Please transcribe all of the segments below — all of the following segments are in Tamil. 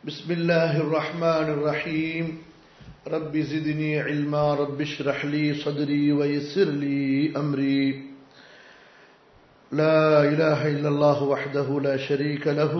بسم الله الرحمن الرحيم رب زدني علما رب اشرح لي صدري ويسر لي أمري لا إله إلا الله وحده لا شريك له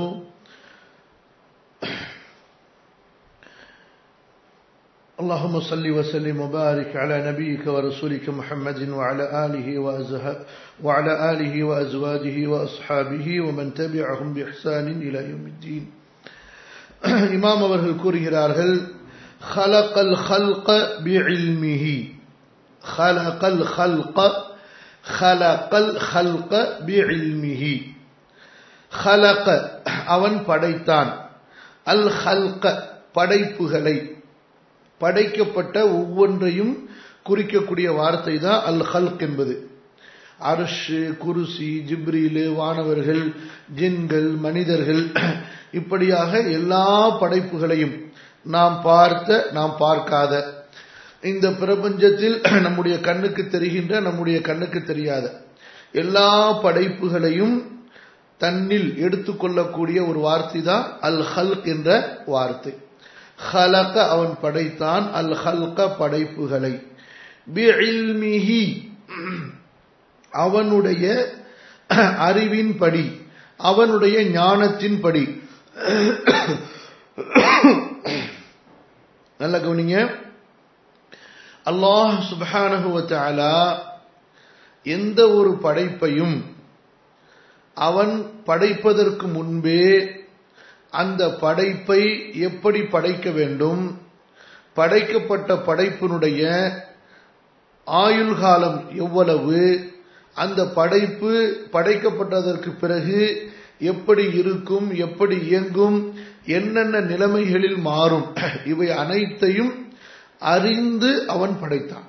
اللهم صل وسلم وبارك على نبيك ورسولك محمد وعلى آله وأزه... وعلى آله وأزواجه وأصحابه ومن تبعهم بإحسان إلى يوم الدين இமாம் அவர்கள் கூறுகிறார்கள் خلق الخلق بعلمه خلق الخلق خلق الخلق بعلمه خلق அவன் படைத்தான் அல் ஹல்க படைப்புகளை படைக்கப்பட்ட ஒவ்வொன்றையும் குறிக்கக்கூடிய வார்த்தை தான் அல் ஹல்க் என்பது அருஷு குருசி ஜிப்ரீலு வானவர்கள் ஜின்கள் மனிதர்கள் இப்படியாக எல்லா படைப்புகளையும் நாம் பார்த்த நாம் பார்க்காத இந்த பிரபஞ்சத்தில் நம்முடைய கண்ணுக்கு தெரிகின்ற நம்முடைய கண்ணுக்கு தெரியாத எல்லா படைப்புகளையும் தன்னில் எடுத்துக்கொள்ளக்கூடிய ஒரு வார்த்தை தான் அல் ஹல்க் என்ற வார்த்தை ஹலக அவன் படைத்தான் அல் ஹல்க படைப்புகளை பிஇல்மிஹி அவனுடைய அறிவின்படி அவனுடைய ஞானத்தின்படி நல்ல கவனிங்க அல்லாஹ் சுபானகுவத்தாலா எந்த ஒரு படைப்பையும் அவன் படைப்பதற்கு முன்பே அந்த படைப்பை எப்படி படைக்க வேண்டும் படைக்கப்பட்ட படைப்பினுடைய ஆயுள் காலம் எவ்வளவு அந்த படைப்பு படைக்கப்பட்டதற்கு பிறகு எப்படி இருக்கும் எப்படி இயங்கும் என்னென்ன நிலைமைகளில் மாறும் இவை அனைத்தையும் அறிந்து அவன் படைத்தான்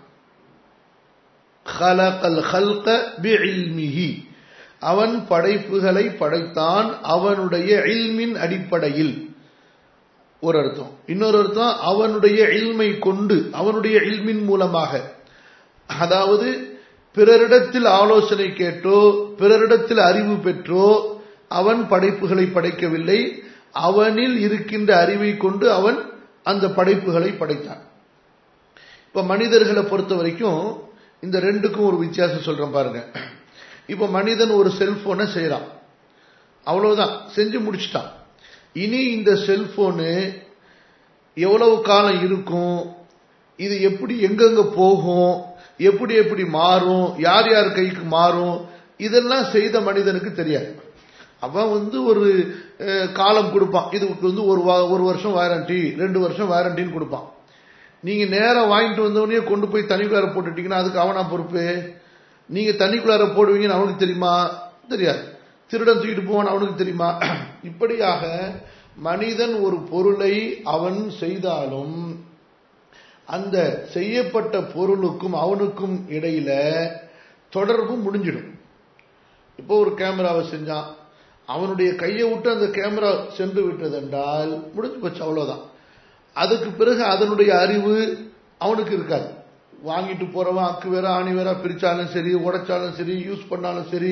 அவன் படைப்புகளை படைத்தான் அவனுடைய இல்மின் அடிப்படையில் ஒரு அர்த்தம் இன்னொரு அர்த்தம் அவனுடைய இல்மை கொண்டு அவனுடைய இல்மின் மூலமாக அதாவது பிறரிடத்தில் ஆலோசனை கேட்டோ பிறரிடத்தில் அறிவு பெற்றோ அவன் படைப்புகளை படைக்கவில்லை அவனில் இருக்கின்ற அறிவை கொண்டு அவன் அந்த படைப்புகளை படைத்தான் இப்ப மனிதர்களை பொறுத்த வரைக்கும் இந்த ரெண்டுக்கும் ஒரு வித்தியாசம் சொல்றேன் பாருங்க இப்ப மனிதன் ஒரு செல்போனை செய்யறான் அவ்வளவுதான் செஞ்சு முடிச்சிட்டான் இனி இந்த செல்போனு எவ்வளவு காலம் இருக்கும் இது எப்படி எங்கெங்க போகும் எப்படி எப்படி மாறும் யார் யார் கைக்கு மாறும் இதெல்லாம் செய்த மனிதனுக்கு தெரியாது அவன் வந்து ஒரு காலம் கொடுப்பான் இதுக்கு வந்து ஒரு ஒரு வருஷம் வாரண்டி ரெண்டு வருஷம் வாரண்டின்னு கொடுப்பான் நீங்க நேரம் வாங்கிட்டு வந்தவனே கொண்டு போய் தனிக்குள்ளார போட்டுட்டீங்கன்னா அதுக்கு அவனா பொறுப்பு நீங்க தண்ணிக்குள்ளார போடுவீங்கன்னு அவனுக்கு தெரியுமா தெரியாது திருடன் தூக்கிட்டு போவான் அவனுக்கு தெரியுமா இப்படியாக மனிதன் ஒரு பொருளை அவன் செய்தாலும் அந்த செய்யப்பட்ட பொருளுக்கும் அவனுக்கும் இடையில தொடர்பு முடிஞ்சிடும் இப்போ ஒரு கேமராவை செஞ்சான் அவனுடைய கையை விட்டு அந்த கேமரா சென்று விட்டது என்றால் முடிஞ்சு போச்சு அவ்வளவுதான் அதுக்கு பிறகு அதனுடைய அறிவு அவனுக்கு இருக்காது வாங்கிட்டு போறவன் அக்கு வேற ஆணி வேற பிரிச்சாலும் சரி உடைச்சாலும் சரி யூஸ் பண்ணாலும் சரி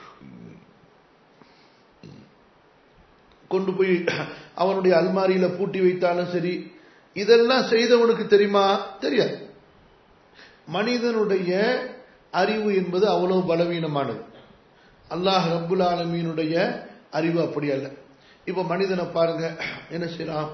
கொண்டு போய் அவனுடைய அல்மாரியில பூட்டி வைத்தாலும் சரி இதெல்லாம் செய்தவனுக்கு தெரியுமா தெரியாது மனிதனுடைய அறிவு என்பது அவ்வளவு பலவீனமானது அல்லாஹ் ரப்புல் ஆலமீனுடைய அறிவு அப்படி அல்ல இப்ப மனிதனை பாருங்க என்ன செய்யறான்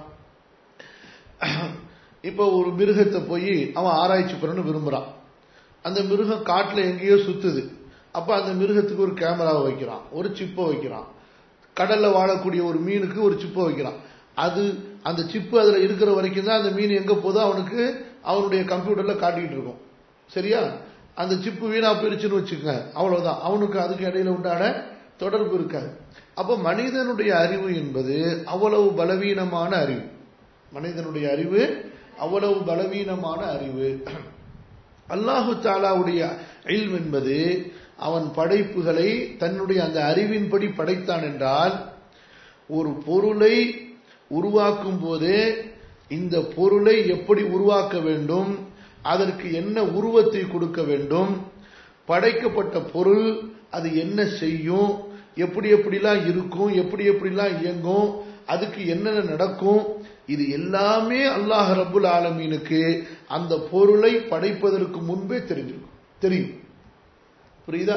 இப்ப ஒரு மிருகத்தை போய் அவன் ஆராய்ச்சி பண்ணணும்னு விரும்புறான் அந்த மிருகம் காட்டுல எங்கேயோ சுத்துது அப்ப அந்த மிருகத்துக்கு ஒரு கேமராவை வைக்கிறான் ஒரு சிப்பை வைக்கிறான் கடல்ல வாழக்கூடிய ஒரு மீனுக்கு ஒரு சிப்பை வைக்கிறான் அது அந்த சிப்பு அதுல இருக்கிற வரைக்கும் தான் அந்த மீன் எங்க போதோ அவனுக்கு அவனுடைய கம்ப்யூட்டர்ல காட்டிட்டு இருக்கும் சரியா அந்த சிப்பு வீணா போயிருச்சுன்னு வச்சுக்கோங்க அவ்வளவுதான் அவனுக்கு அதுக்கு இடையில உண்டான தொடர்பு இருக்காது அப்ப மனிதனுடைய அறிவு என்பது அவ்வளவு பலவீனமான அறிவு மனிதனுடைய அறிவு அவ்வளவு பலவீனமான அறிவு அல்லாஹு தாலாவுடைய இல்ம் என்பது அவன் படைப்புகளை தன்னுடைய அந்த அறிவின்படி படைத்தான் என்றால் ஒரு பொருளை உருவாக்கும் போதே இந்த பொருளை எப்படி உருவாக்க வேண்டும் அதற்கு என்ன உருவத்தை கொடுக்க வேண்டும் படைக்கப்பட்ட பொருள் அது என்ன செய்யும் எப்படி எப்படிலாம் இருக்கும் எப்படி எப்படிலாம் இயங்கும் அதுக்கு என்னென்ன நடக்கும் இது எல்லாமே அல்லாஹ் ரபுல் ஆலமீனுக்கு அந்த பொருளை படைப்பதற்கு முன்பே தெரிஞ்சிருக்கும் தெரியும் புரியுதா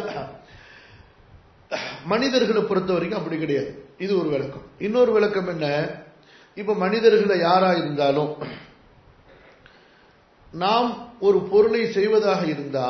மனிதர்களை பொறுத்த வரைக்கும் அப்படி கிடையாது இது ஒரு விளக்கம் இன்னொரு விளக்கம் என்ன இப்ப மனிதர்களை யாரா இருந்தாலும் நாம் ஒரு பொருளை செய்வதாக இருந்தா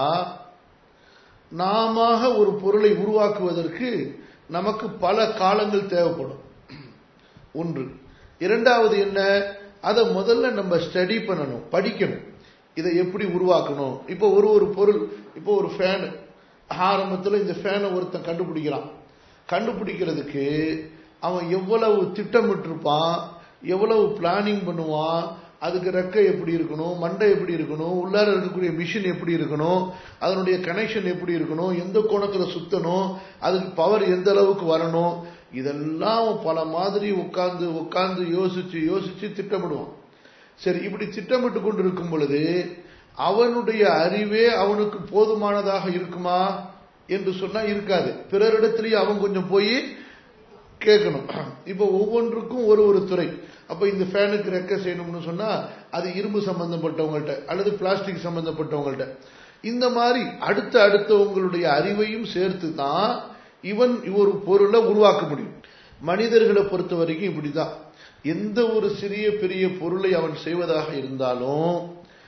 நாம ஒரு பொருளை உருவாக்குவதற்கு நமக்கு பல காலங்கள் தேவைப்படும் ஒன்று இரண்டாவது என்ன அதை முதல்ல நம்ம ஸ்டடி பண்ணணும் படிக்கணும் இதை எப்படி உருவாக்கணும் இப்போ ஒரு ஒரு பொருள் இப்போ ஒரு ஃபேனு ஆரம்பத்தில் இந்த ஃபேனை ஒருத்தன் கண்டுபிடிக்கிறான் கண்டுபிடிக்கிறதுக்கு அவன் எவ்வளவு திட்டமிட்டிருப்பான் எவ்வளவு பிளானிங் பண்ணுவான் அதுக்கு ரெக்கை எப்படி இருக்கணும் மண்டை எப்படி இருக்கணும் உள்ளார இருக்கக்கூடிய மிஷின் எப்படி இருக்கணும் அதனுடைய கனெக்ஷன் எப்படி இருக்கணும் எந்த கோணத்தில் சுத்தணும் அதுக்கு பவர் எந்த அளவுக்கு வரணும் இதெல்லாம் பல மாதிரி உட்கார்ந்து உட்கார்ந்து யோசிச்சு யோசிச்சு திட்டமிடுவான் சரி இப்படி திட்டமிட்டு கொண்டு இருக்கும் பொழுது அவனுடைய அறிவே அவனுக்கு போதுமானதாக இருக்குமா என்று சொன்னா இருக்காது பிறரிடத்திலேயே அவன் கொஞ்சம் போய் கேட்கணும் இப்போ ஒவ்வொன்றுக்கும் ஒரு ஒரு துறை அப்ப இந்த ஃபேனுக்கு ரெக்க செய்யணும்னு சொன்னா அது இரும்பு சம்பந்தப்பட்டவங்கள்ட்ட அல்லது பிளாஸ்டிக் சம்பந்தப்பட்டவங்கள்ட்ட இந்த மாதிரி அடுத்த அடுத்தவங்களுடைய அறிவையும் சேர்த்து தான் இவன் ஒரு பொருளை உருவாக்க முடியும் மனிதர்களை பொறுத்த வரைக்கும் இப்படிதான் எந்த ஒரு சிறிய பெரிய பொருளை அவன் செய்வதாக இருந்தாலும்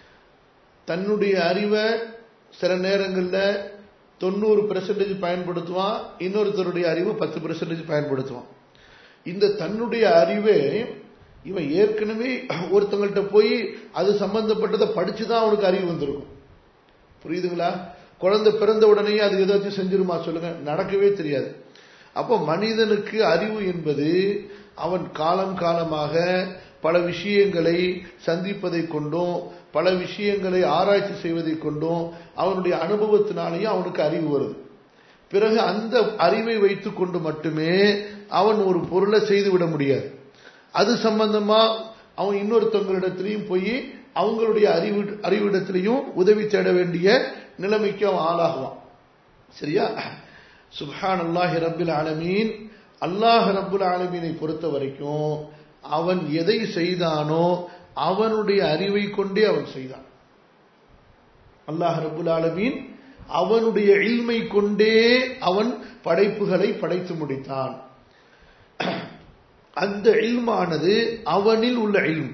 தன்னுடைய அறிவை சில நேரங்களில் தொண்ணூறு பெர்சன்டேஜ் பயன்படுத்துவான் இன்னொருத்தருடைய அறிவு பத்து பெர்சன்டேஜ் பயன்படுத்துவான் இந்த தன்னுடைய அறிவே இவன் ஏற்கனவே ஒருத்தங்கள்ட்ட போய் அது சம்பந்தப்பட்டதை படிச்சுதான் அவனுக்கு அறிவு வந்திருக்கும் புரியுதுங்களா குழந்தை பிறந்த உடனே அது ஏதாச்சும் செஞ்சிருமா சொல்லுங்க நடக்கவே தெரியாது அப்போ மனிதனுக்கு அறிவு என்பது அவன் காலம் காலமாக பல விஷயங்களை சந்திப்பதை கொண்டும் பல விஷயங்களை ஆராய்ச்சி செய்வதை கொண்டும் அவனுடைய அனுபவத்தினாலேயும் அவனுக்கு அறிவு வருது பிறகு அந்த அறிவை வைத்துக் கொண்டு மட்டுமே அவன் ஒரு பொருளை செய்து விட முடியாது அது சம்பந்தமா அவன் இன்னொருத்தவங்களிடத்திலையும் போய் அவங்களுடைய அறிவு அறிவிடத்திலையும் உதவி தேட வேண்டிய நிலைமைக்கு அவன் ஆளாகுவான் சரியா சுப்ஹான் அல்லாஹி ரபில் ஆலமீன் அல்லாஹ் ரபுல் ஆலமீனை பொறுத்த வரைக்கும் அவன் எதை செய்தானோ அவனுடைய அறிவை கொண்டே அவன் செய்தான் அல்லாஹ் ரபுல் ஆலமீன் அவனுடைய இல்மை கொண்டே அவன் படைப்புகளை படைத்து முடித்தான் அந்த இல்மானது அவனில் உள்ள இல்ம்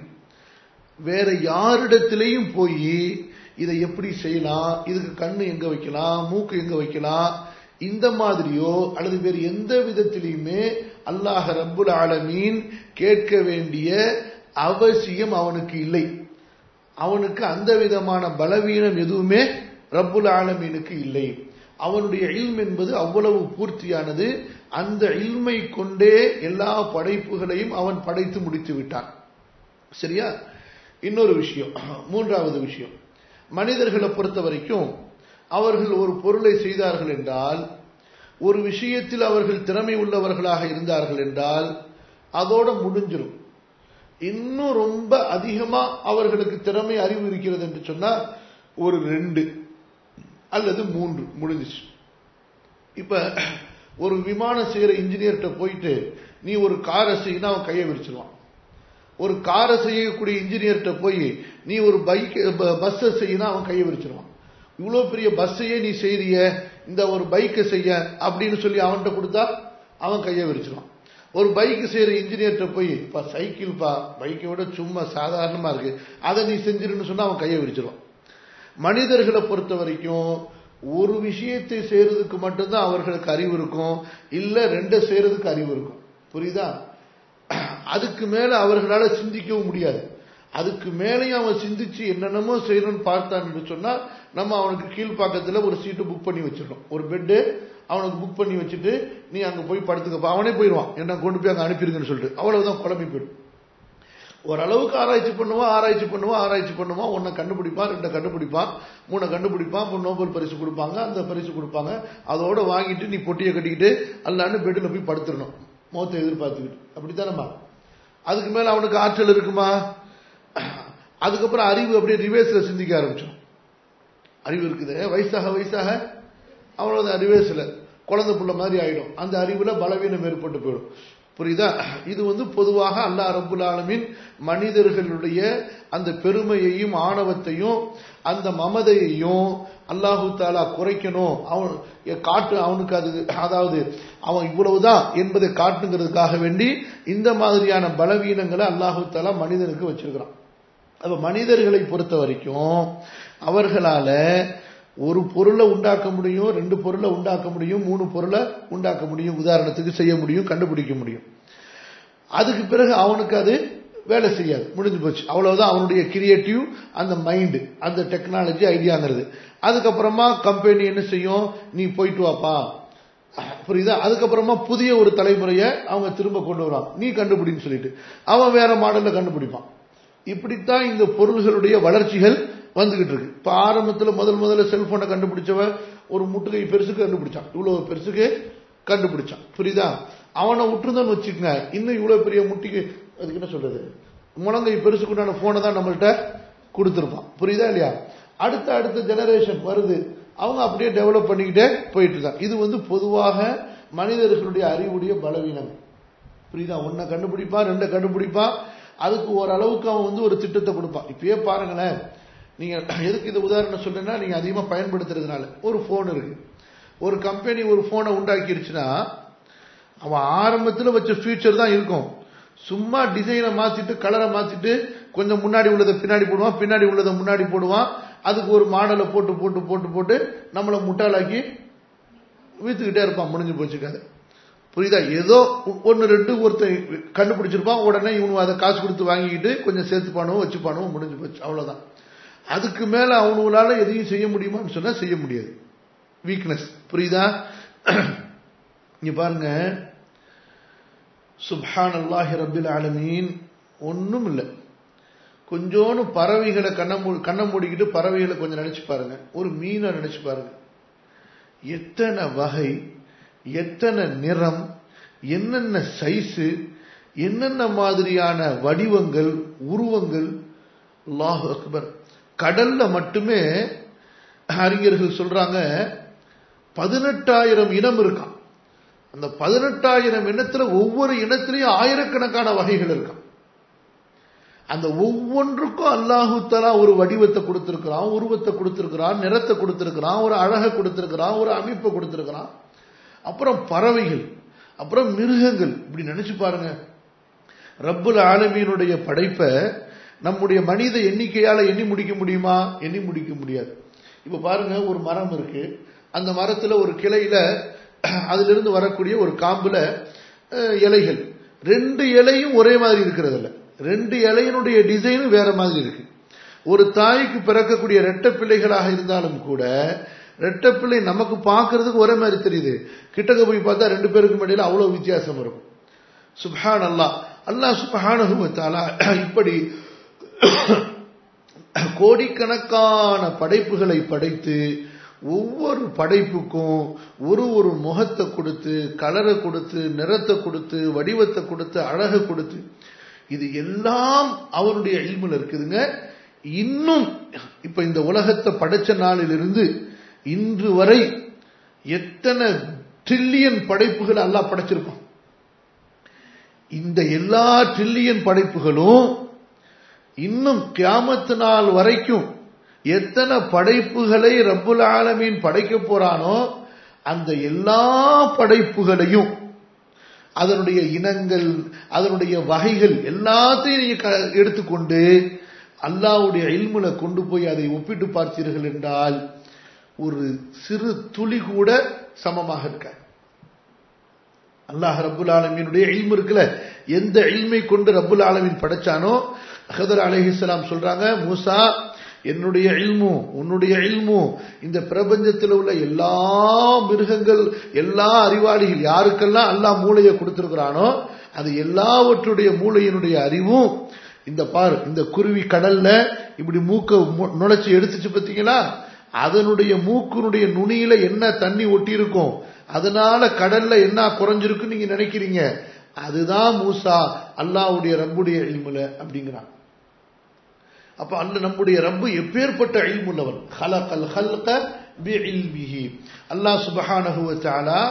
வேற யாரிடத்திலையும் போய் இதை எப்படி செய்யலாம் இதுக்கு கண்ணு எங்க வைக்கலாம் மூக்கு எங்க வைக்கலாம் இந்த மாதிரியோ அல்லது வேறு எந்த விதத்திலையுமே அல்லாஹ் ரப்புல் ஆலமீன் கேட்க வேண்டிய அவசியம் அவனுக்கு இல்லை அவனுக்கு அந்த விதமான பலவீனம் எதுவுமே ரப்புல் ஆலமீனுக்கு இல்லை அவனுடைய இல்ம் என்பது அவ்வளவு பூர்த்தியானது அந்த இல்மை கொண்டே எல்லா படைப்புகளையும் அவன் படைத்து முடித்து விட்டான் சரியா இன்னொரு விஷயம் மூன்றாவது விஷயம் மனிதர்களை பொறுத்த வரைக்கும் அவர்கள் ஒரு பொருளை செய்தார்கள் என்றால் ஒரு விஷயத்தில் அவர்கள் திறமை உள்ளவர்களாக இருந்தார்கள் என்றால் அதோட முடிஞ்சிடும் இன்னும் ரொம்ப அதிகமா அவர்களுக்கு திறமை அறிவு இருக்கிறது என்று சொன்னா ஒரு ரெண்டு அல்லது மூன்று முடிஞ்சிச்சு இப்ப ஒரு விமானம் செய்யற இன்ஜினியர்கிட்ட போயிட்டு நீ ஒரு காரை செய்யினா அவன் கையை விரிச்சிருவான் ஒரு காரை செய்யக்கூடிய இன்ஜினியர்கிட்ட போய் நீ ஒரு பைக் பஸ்ஸை செய்யினா அவன் கையை விரிச்சிருவான் இவ்வளோ பெரிய பஸ்ஸையே நீ செய்றிய இந்த ஒரு பைக்கை செய்ய அப்படின்னு சொல்லி அவன்கிட்ட கொடுத்தா அவன் கையை விரிச்சிருவான் ஒரு பைக் செய்யற இன்ஜினியர்கிட்ட போய் இப்போ சைக்கிள்ப்பா பைக்கை விட சும்மா சாதாரணமா இருக்கு அதை நீ செஞ்சிருன்னு சொன்னா அவன் கையை விரிச்சிருவான் மனிதர்களை பொறுத்த வரைக்கும் ஒரு விஷயத்தை செய்யறதுக்கு மட்டும்தான் அவர்களுக்கு அறிவு இருக்கும் இல்ல ரெண்டை செய்யறதுக்கு அறிவு இருக்கும் புரியுதா அதுக்கு மேல அவர்களால சிந்திக்கவும் முடியாது அதுக்கு மேலேயும் அவன் சிந்திச்சு என்னென்னமோ செய்யணும்னு பார்த்தான்னு சொன்னா நம்ம அவனுக்கு கீழ்ப்பாக்கத்துல ஒரு சீட்டு புக் பண்ணி வச்சிடணும் ஒரு பெட்டு அவனுக்கு புக் பண்ணி வச்சுட்டு நீ அங்க போய் படுத்துக்கப்பா அவனே போயிடுவான் என்ன கொண்டு போய் அங்க அனுப்பிடுங்கன்னு சொல்லிட்டு அவ்வளவுதான் குழம்பி போயிடும் ஓரளவுக்கு ஆராய்ச்சி பண்ணுவான் ஆராய்ச்சி பண்ணுவான் ஆராய்ச்சி பண்ணுவான் ஒன்றை கண்டுபிடிப்பான் ரெண்டை கண்டுபிடிப்பான் மூணை கண்டுபிடிப்பான் இப்போ நோபல் பரிசு கொடுப்பாங்க அந்த பரிசு கொடுப்பாங்க அதோட வாங்கிட்டு நீ பொட்டியை கட்டிக்கிட்டு அல்லான்னு பெட்டில் போய் படுத்துடணும் மோத்தை எதிர்பார்த்துக்கிட்டு அப்படித்தானம்மா அதுக்கு மேல அவனுக்கு ஆற்றல் இருக்குமா அதுக்கப்புறம் அறிவு அப்படியே ரிவேஸ்ல சிந்திக்க ஆரம்பிச்சோம் அறிவு இருக்குது வயசாக வயசாக அவ்வளவு ரிவேஸ்ல குழந்தை புள்ள மாதிரி ஆயிடும் அந்த அறிவுல பலவீனம் ஏற்பட்டு போயிடும் புரியுதா இது வந்து பொதுவாக அல்லாஹ் ரபுல் ஆலமின் மனிதர்களுடைய அந்த பெருமையையும் ஆணவத்தையும் அந்த மமதையையும் அல்லாஹு தாலா குறைக்கணும் அவன் காட்டு அவனுக்கு அது அதாவது அவன் இவ்வளவுதான் என்பதை காட்டுங்கிறதுக்காக வேண்டி இந்த மாதிரியான பலவீனங்களை அல்லாஹு தாலா மனிதனுக்கு வச்சிருக்கிறான் அப்ப மனிதர்களை பொறுத்த வரைக்கும் அவர்களால ஒரு பொருளை உண்டாக்க முடியும் ரெண்டு பொருளை உண்டாக்க முடியும் மூணு பொருளை உண்டாக்க முடியும் உதாரணத்துக்கு செய்ய முடியும் கண்டுபிடிக்க முடியும் அதுக்கு பிறகு அவனுக்கு அது வேலை செய்யாது முடிஞ்சு போச்சு அவ்வளவுதான் அவனுடைய கிரியேட்டிவ் அந்த மைண்டு அந்த டெக்னாலஜி ஐடியாங்கிறது அதுக்கப்புறமா கம்பெனி என்ன செய்யும் நீ போயிட்டு வாப்பா புரியுதா அதுக்கப்புறமா புதிய ஒரு தலைமுறையை அவங்க திரும்ப கொண்டு வருவாங்க நீ கண்டுபிடின்னு சொல்லிட்டு அவன் வேற மாடல்ல கண்டுபிடிப்பான் இப்படித்தான் இந்த பொருள்களுடைய வளர்ச்சிகள் வந்துகிட்டு இருக்கு இப்ப ஆரம்பத்துல முதல் முதல்ல செல்போனை கண்டுபிடிச்சவன் ஒரு முட்டுகை பெருசுக்கு கண்டுபிடிச்சான் இவ்வளவு பெருசுக்கு கண்டுபிடிச்சான் புரியுதா அவனை விட்டுருந்தான்னு வச்சுக்கங்க இன்னும் இவ்வளவு பெரிய முட்டிக்கு அதுக்கு என்ன சொல்றது முழங்கை பெருசுக்குண்டான போனை தான் நம்மள்கிட்ட கொடுத்துருப்பான் புரியுதா இல்லையா அடுத்த அடுத்த ஜெனரேஷன் வருது அவங்க அப்படியே டெவலப் பண்ணிக்கிட்டே போயிட்டு இருக்காங்க இது வந்து பொதுவாக மனிதர்களுடைய அறிவுடைய பலவீனம் புரியுதா ஒன்னை கண்டுபிடிப்பான் ரெண்டை கண்டுபிடிப்பான் அதுக்கு ஓரளவுக்கு அவன் வந்து ஒரு திட்டத்தை கொடுப்பான் இப்பயே பாருங்களேன் நீங்க எதுக்கு இந்த உதாரணம் சொல்றேன்னா நீங்க அதிகமா பயன்படுத்துறதுனால ஒரு போன் இருக்கு ஒரு கம்பெனி ஒரு போனை உண்டாக்கிருச்சுன்னா அவன் ஆரம்பத்தில் வச்ச ஃபியூச்சர் தான் இருக்கும் சும்மா டிசைனை மாத்திட்டு கலரை மாத்திட்டு கொஞ்சம் முன்னாடி உள்ளதை பின்னாடி போடுவான் பின்னாடி உள்ளதை முன்னாடி போடுவான் அதுக்கு ஒரு மாடலை போட்டு போட்டு போட்டு போட்டு நம்மளை முட்டாளாக்கி வீத்துக்கிட்டே இருப்பான் முடிஞ்சு போச்சு கதை புரியுதா ஏதோ ஒன்று ரெண்டு ஒருத்தன் கண்டுபிடிச்சிருப்பான் உடனே இவனு அதை காசு கொடுத்து வாங்கிக்கிட்டு கொஞ்சம் சேர்த்துப்பானோ வச்சுப்பானோ முடிஞ்சு போச்சு அவ்வளவுதான் அதுக்கு மேல அவனுங்களால எதையும் செய்ய முடியுமான்னு சொன்னா செய்ய முடியாது வீக்னஸ் புரியுதா இங்க பாருங்க சுப்ஹான் அல்லாஹி ரபில் ஆலமீன் ஒன்றும் இல்லை கொஞ்சோன்னு பறவைகளை கண்ண மூ கண்ணை மூடிக்கிட்டு பறவைகளை கொஞ்சம் நினைச்சு பாருங்க ஒரு மீனை நினைச்சு பாருங்க எத்தனை வகை எத்தனை நிறம் என்னென்ன சைஸு என்னென்ன மாதிரியான வடிவங்கள் உருவங்கள் அல்லாஹு அக்பர் கடல்ல மட்டுமே அறிஞர்கள் சொல்றாங்க பதினெட்டாயிரம் இனம் இருக்கான் அந்த பதினெட்டாயிரம் இனத்துல ஒவ்வொரு இனத்திலையும் ஆயிரக்கணக்கான வகைகள் இருக்கான் அந்த ஒவ்வொன்றுக்கும் அல்லாஹு தலா ஒரு வடிவத்தை கொடுத்திருக்கிறான் உருவத்தை கொடுத்திருக்கிறான் நிறத்தை கொடுத்திருக்கிறான் ஒரு அழகை கொடுத்திருக்கிறான் ஒரு அமைப்பை கொடுத்திருக்கிறான் அப்புறம் பறவைகள் அப்புறம் மிருகங்கள் இப்படி நினைச்சு பாருங்க ரப்புல் ஆலமீனுடைய படைப்பை நம்முடைய மனித எண்ணிக்கையால எண்ணி முடிக்க முடியுமா எண்ணி முடிக்க முடியாது இப்ப பாருங்க ஒரு மரம் இருக்கு அந்த மரத்துல ஒரு கிளையில அதிலிருந்து வரக்கூடிய ஒரு காம்புல இலைகள் ரெண்டு இலையும் ஒரே மாதிரி இருக்கிறது இல்ல ரெண்டு இலையினுடைய டிசைனும் வேற மாதிரி இருக்கு ஒரு தாய்க்கு பிறக்கக்கூடிய ரெட்ட பிள்ளைகளாக இருந்தாலும் கூட ரெட்ட பிள்ளை நமக்கு பார்க்கறதுக்கு ஒரே மாதிரி தெரியுது கிட்டக்க போய் பார்த்தா ரெண்டு பேருக்கு இடையில அவ்வளவு வித்தியாசம் இருக்கும் சுப்ஹான் அல்லா அல்லாஹ் சுப்ஹானஹுவத்தாலா இப்படி கோடிக்கணக்கான படைப்புகளை படைத்து ஒவ்வொரு படைப்புக்கும் ஒரு ஒரு முகத்தை கொடுத்து கலரை கொடுத்து நிறத்தை கொடுத்து வடிவத்தை கொடுத்து அழகை கொடுத்து இது எல்லாம் அவருடைய இல்முல இருக்குதுங்க இன்னும் இப்ப இந்த உலகத்தை படைச்ச நாளிலிருந்து இன்று வரை எத்தனை ட்ரில்லியன் படைப்புகள் எல்லாம் படைச்சிருக்கோம் இந்த எல்லா ட்ரில்லியன் படைப்புகளும் இன்னும் கியாமத்து நாள் வரைக்கும் எத்தனை படைப்புகளை ரப்புல் ஆலமீன் படைக்க போறானோ அந்த எல்லா படைப்புகளையும் அதனுடைய இனங்கள் அதனுடைய வகைகள் எல்லாத்தையும் நீங்க எடுத்துக்கொண்டு அல்லாவுடைய இல்முல கொண்டு போய் அதை ஒப்பிட்டு பார்த்தீர்கள் என்றால் ஒரு சிறு துளி கூட சமமாக இருக்க அல்லாஹ் ரபுல் ஆலமீனுடைய இல்மு இருக்குல்ல எந்த இல்மை கொண்டு ரபுல் ஆலமீன் படைச்சானோ ஹதர் அலஹிஸ்லாம் சொல்றாங்க மூசா என்னுடைய இல்மு உன்னுடைய இல்மு இந்த பிரபஞ்சத்தில் உள்ள எல்லா மிருகங்கள் எல்லா அறிவாளிகள் யாருக்கெல்லாம் அல்லாஹ் மூளையை கொடுத்திருக்கிறானோ அது எல்லாவற்றுடைய மூளையினுடைய அறிவும் இந்த பார் இந்த குருவி கடல்ல இப்படி மூக்க நுழைச்சி எடுத்துச்சு பார்த்தீங்களா அதனுடைய மூக்குனுடைய நுனியில என்ன தண்ணி ஒட்டி இருக்கும் அதனால கடல்ல என்ன குறைஞ்சிருக்கும் நீங்க நினைக்கிறீங்க அதுதான் மூசா அல்லாவுடைய ரப்புடைய இல்முல அப்படிங்கிறான் அப்ப அல்ல நம்முடைய ரப்பு எப்பேற்பட்ட இல்முள்ளவன் ஹலகல் ஹல்க பிஇல்மிஹி அல்லாஹ் சுப்ஹானஹு வ தஆலா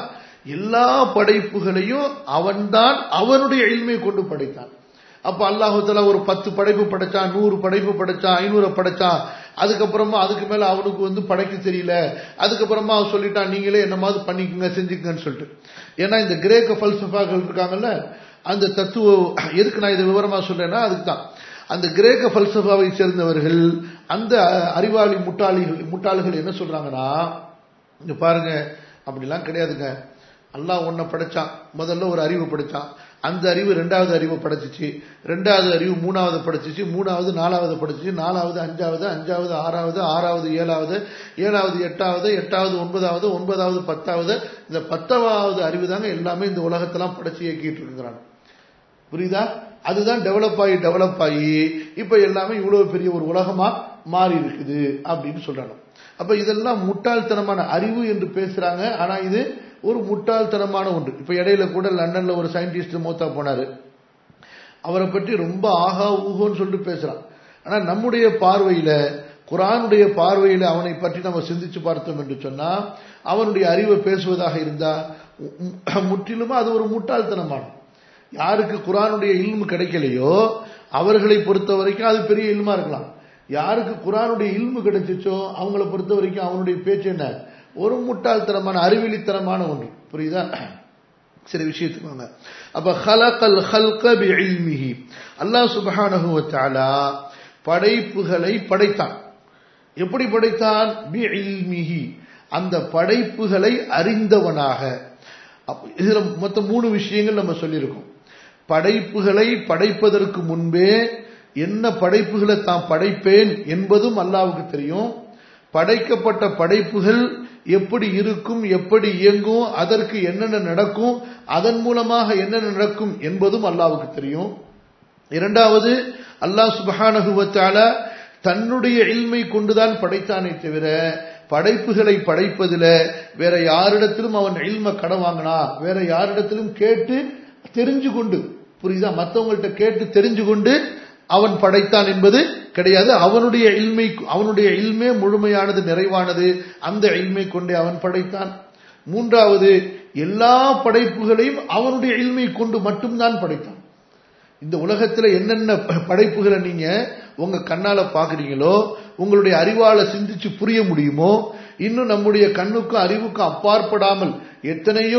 எல்லா படைப்புகளையும் அவன்தான் அவனுடைய இல்மை கொண்டு படைத்தான் அப்ப அல்லாஹுத்தலா ஒரு பத்து படைப்பு படைச்சான் நூறு படைப்பு படைச்சான் ஐநூறு படைச்சான் அதுக்கப்புறமா அதுக்கு மேல அவனுக்கு வந்து படைக்க தெரியல அதுக்கப்புறமா அவன் சொல்லிட்டான் நீங்களே என்னமாவது பண்ணிக்கங்க செஞ்சுக்கங்கன்னு சொல்லிட்டு ஏன்னா இந்த கிரேக்க பல்சஃபாக்கள் இருக்காங்கல்ல அந்த தத்துவ எதுக்கு நான் இதை விவரமா சொல்றேன்னா அதுக்கு தான் அந்த கிரேக்க பல்சஃபாவை சேர்ந்தவர்கள் அந்த அறிவாளி முட்டாளிகள் முட்டாள்கள் என்ன சொல்றாங்கன்னா இங்க பாருங்க அப்படிலாம் கிடையாதுங்க அல்லாஹ் ஒன்ன படைச்சான் முதல்ல ஒரு அறிவு படைச்சான் அந்த அறிவு ரெண்டாவது அறிவை படைச்சிச்சு ரெண்டாவது அறிவு மூணாவது படைச்சிச்சு மூணாவது நாலாவது படைச்சிச்சு நாலாவது அஞ்சாவது அஞ்சாவது ஆறாவது ஆறாவது ஏழாவது ஏழாவது எட்டாவது எட்டாவது ஒன்பதாவது ஒன்பதாவது பத்தாவது இந்த பத்தாவது அறிவு தாங்க எல்லாமே இந்த உலகத்தெல்லாம் படைச்சு இயக்கிட்டு இருக்கிறாங்க புரியுதா அதுதான் டெவலப் ஆகி டெவலப் ஆகி இப்ப எல்லாமே இவ்வளவு பெரிய ஒரு உலகமா மாறி இருக்குது அப்படின்னு சொல்றாங்க அப்ப இதெல்லாம் முட்டாள்தனமான அறிவு என்று பேசுறாங்க ஆனா இது ஒரு முட்டாள்தனமான ஒன்று இப்ப இடையில கூட லண்டன்ல ஒரு சயின்டிஸ்ட் மூத்தா போனாரு அவரை பற்றி ரொம்ப ஆகா ஊகோன்னு சொல்லிட்டு பேசுறான் ஆனா நம்முடைய பார்வையில குரானுடைய பார்வையில அவனை பற்றி நம்ம சிந்திச்சு பார்த்தோம் என்று சொன்னா அவனுடைய அறிவை பேசுவதாக இருந்தா முற்றிலுமா அது ஒரு முட்டாள்தனமான யாருக்கு குரானுடைய இல்மு கிடைக்கலையோ அவர்களை பொறுத்த வரைக்கும் அது பெரிய இல்மா இருக்கலாம் யாருக்கு குரானுடைய இல்மு கிடைச்சிச்சோ அவங்கள பொறுத்த வரைக்கும் அவனுடைய பேச்சு என்ன ஒரு முட்டாள்தனமான அறிவிலித்தனமான ஒன்று புரியுதா சில விஷயத்துக்கு வாங்க அப்ப ஹலகல் ஹல்க பிஇல்மிஹி அல்லாஹ் சுப்ஹானஹு வ தஆலா படைப்புகளை படைத்தான் எப்படி படைத்தான் பிஇல்மிஹி அந்த படைப்புகளை அறிந்தவனாக இதுல மொத்தம் மூணு விஷயங்கள் நம்ம சொல்லியிருக்கோம் படைப்புகளை படைப்பதற்கு முன்பே என்ன படைப்புகளை தான் படைப்பேன் என்பதும் அல்லாவுக்கு தெரியும் படைக்கப்பட்ட படைப்புகள் எப்படி இருக்கும் எப்படி இயங்கும் அதற்கு என்னென்ன நடக்கும் அதன் மூலமாக என்னென்ன நடக்கும் என்பதும் அல்லாவுக்கு தெரியும் இரண்டாவது அல்லாஹ் சுபஹானகுவத்தால தன்னுடைய இல்மை கொண்டுதான் படைத்தானே தவிர படைப்புகளை படைப்பதில் வேற யாரிடத்திலும் அவன் இல்ம கடன் வாங்கினா வேற யாரிடத்திலும் கேட்டு தெரிஞ்சு கொண்டு புரியுதா மற்றவங்கள்ட்ட கேட்டு தெரிஞ்சு கொண்டு அவன் படைத்தான் என்பது கிடையாது அவனுடைய இல்மை அவனுடைய இல்மே முழுமையானது நிறைவானது அந்த இல்மை கொண்டே அவன் படைத்தான் மூன்றாவது எல்லா படைப்புகளையும் அவனுடைய இல்மை கொண்டு மட்டும்தான் படைத்தான் இந்த உலகத்துல என்னென்ன படைப்புகளை நீங்க உங்க கண்ணால பாக்குறீங்களோ உங்களுடைய அறிவால சிந்திச்சு புரிய முடியுமோ இன்னும் நம்முடைய கண்ணுக்கும் அறிவுக்கும் அப்பாற்படாமல் எத்தனையோ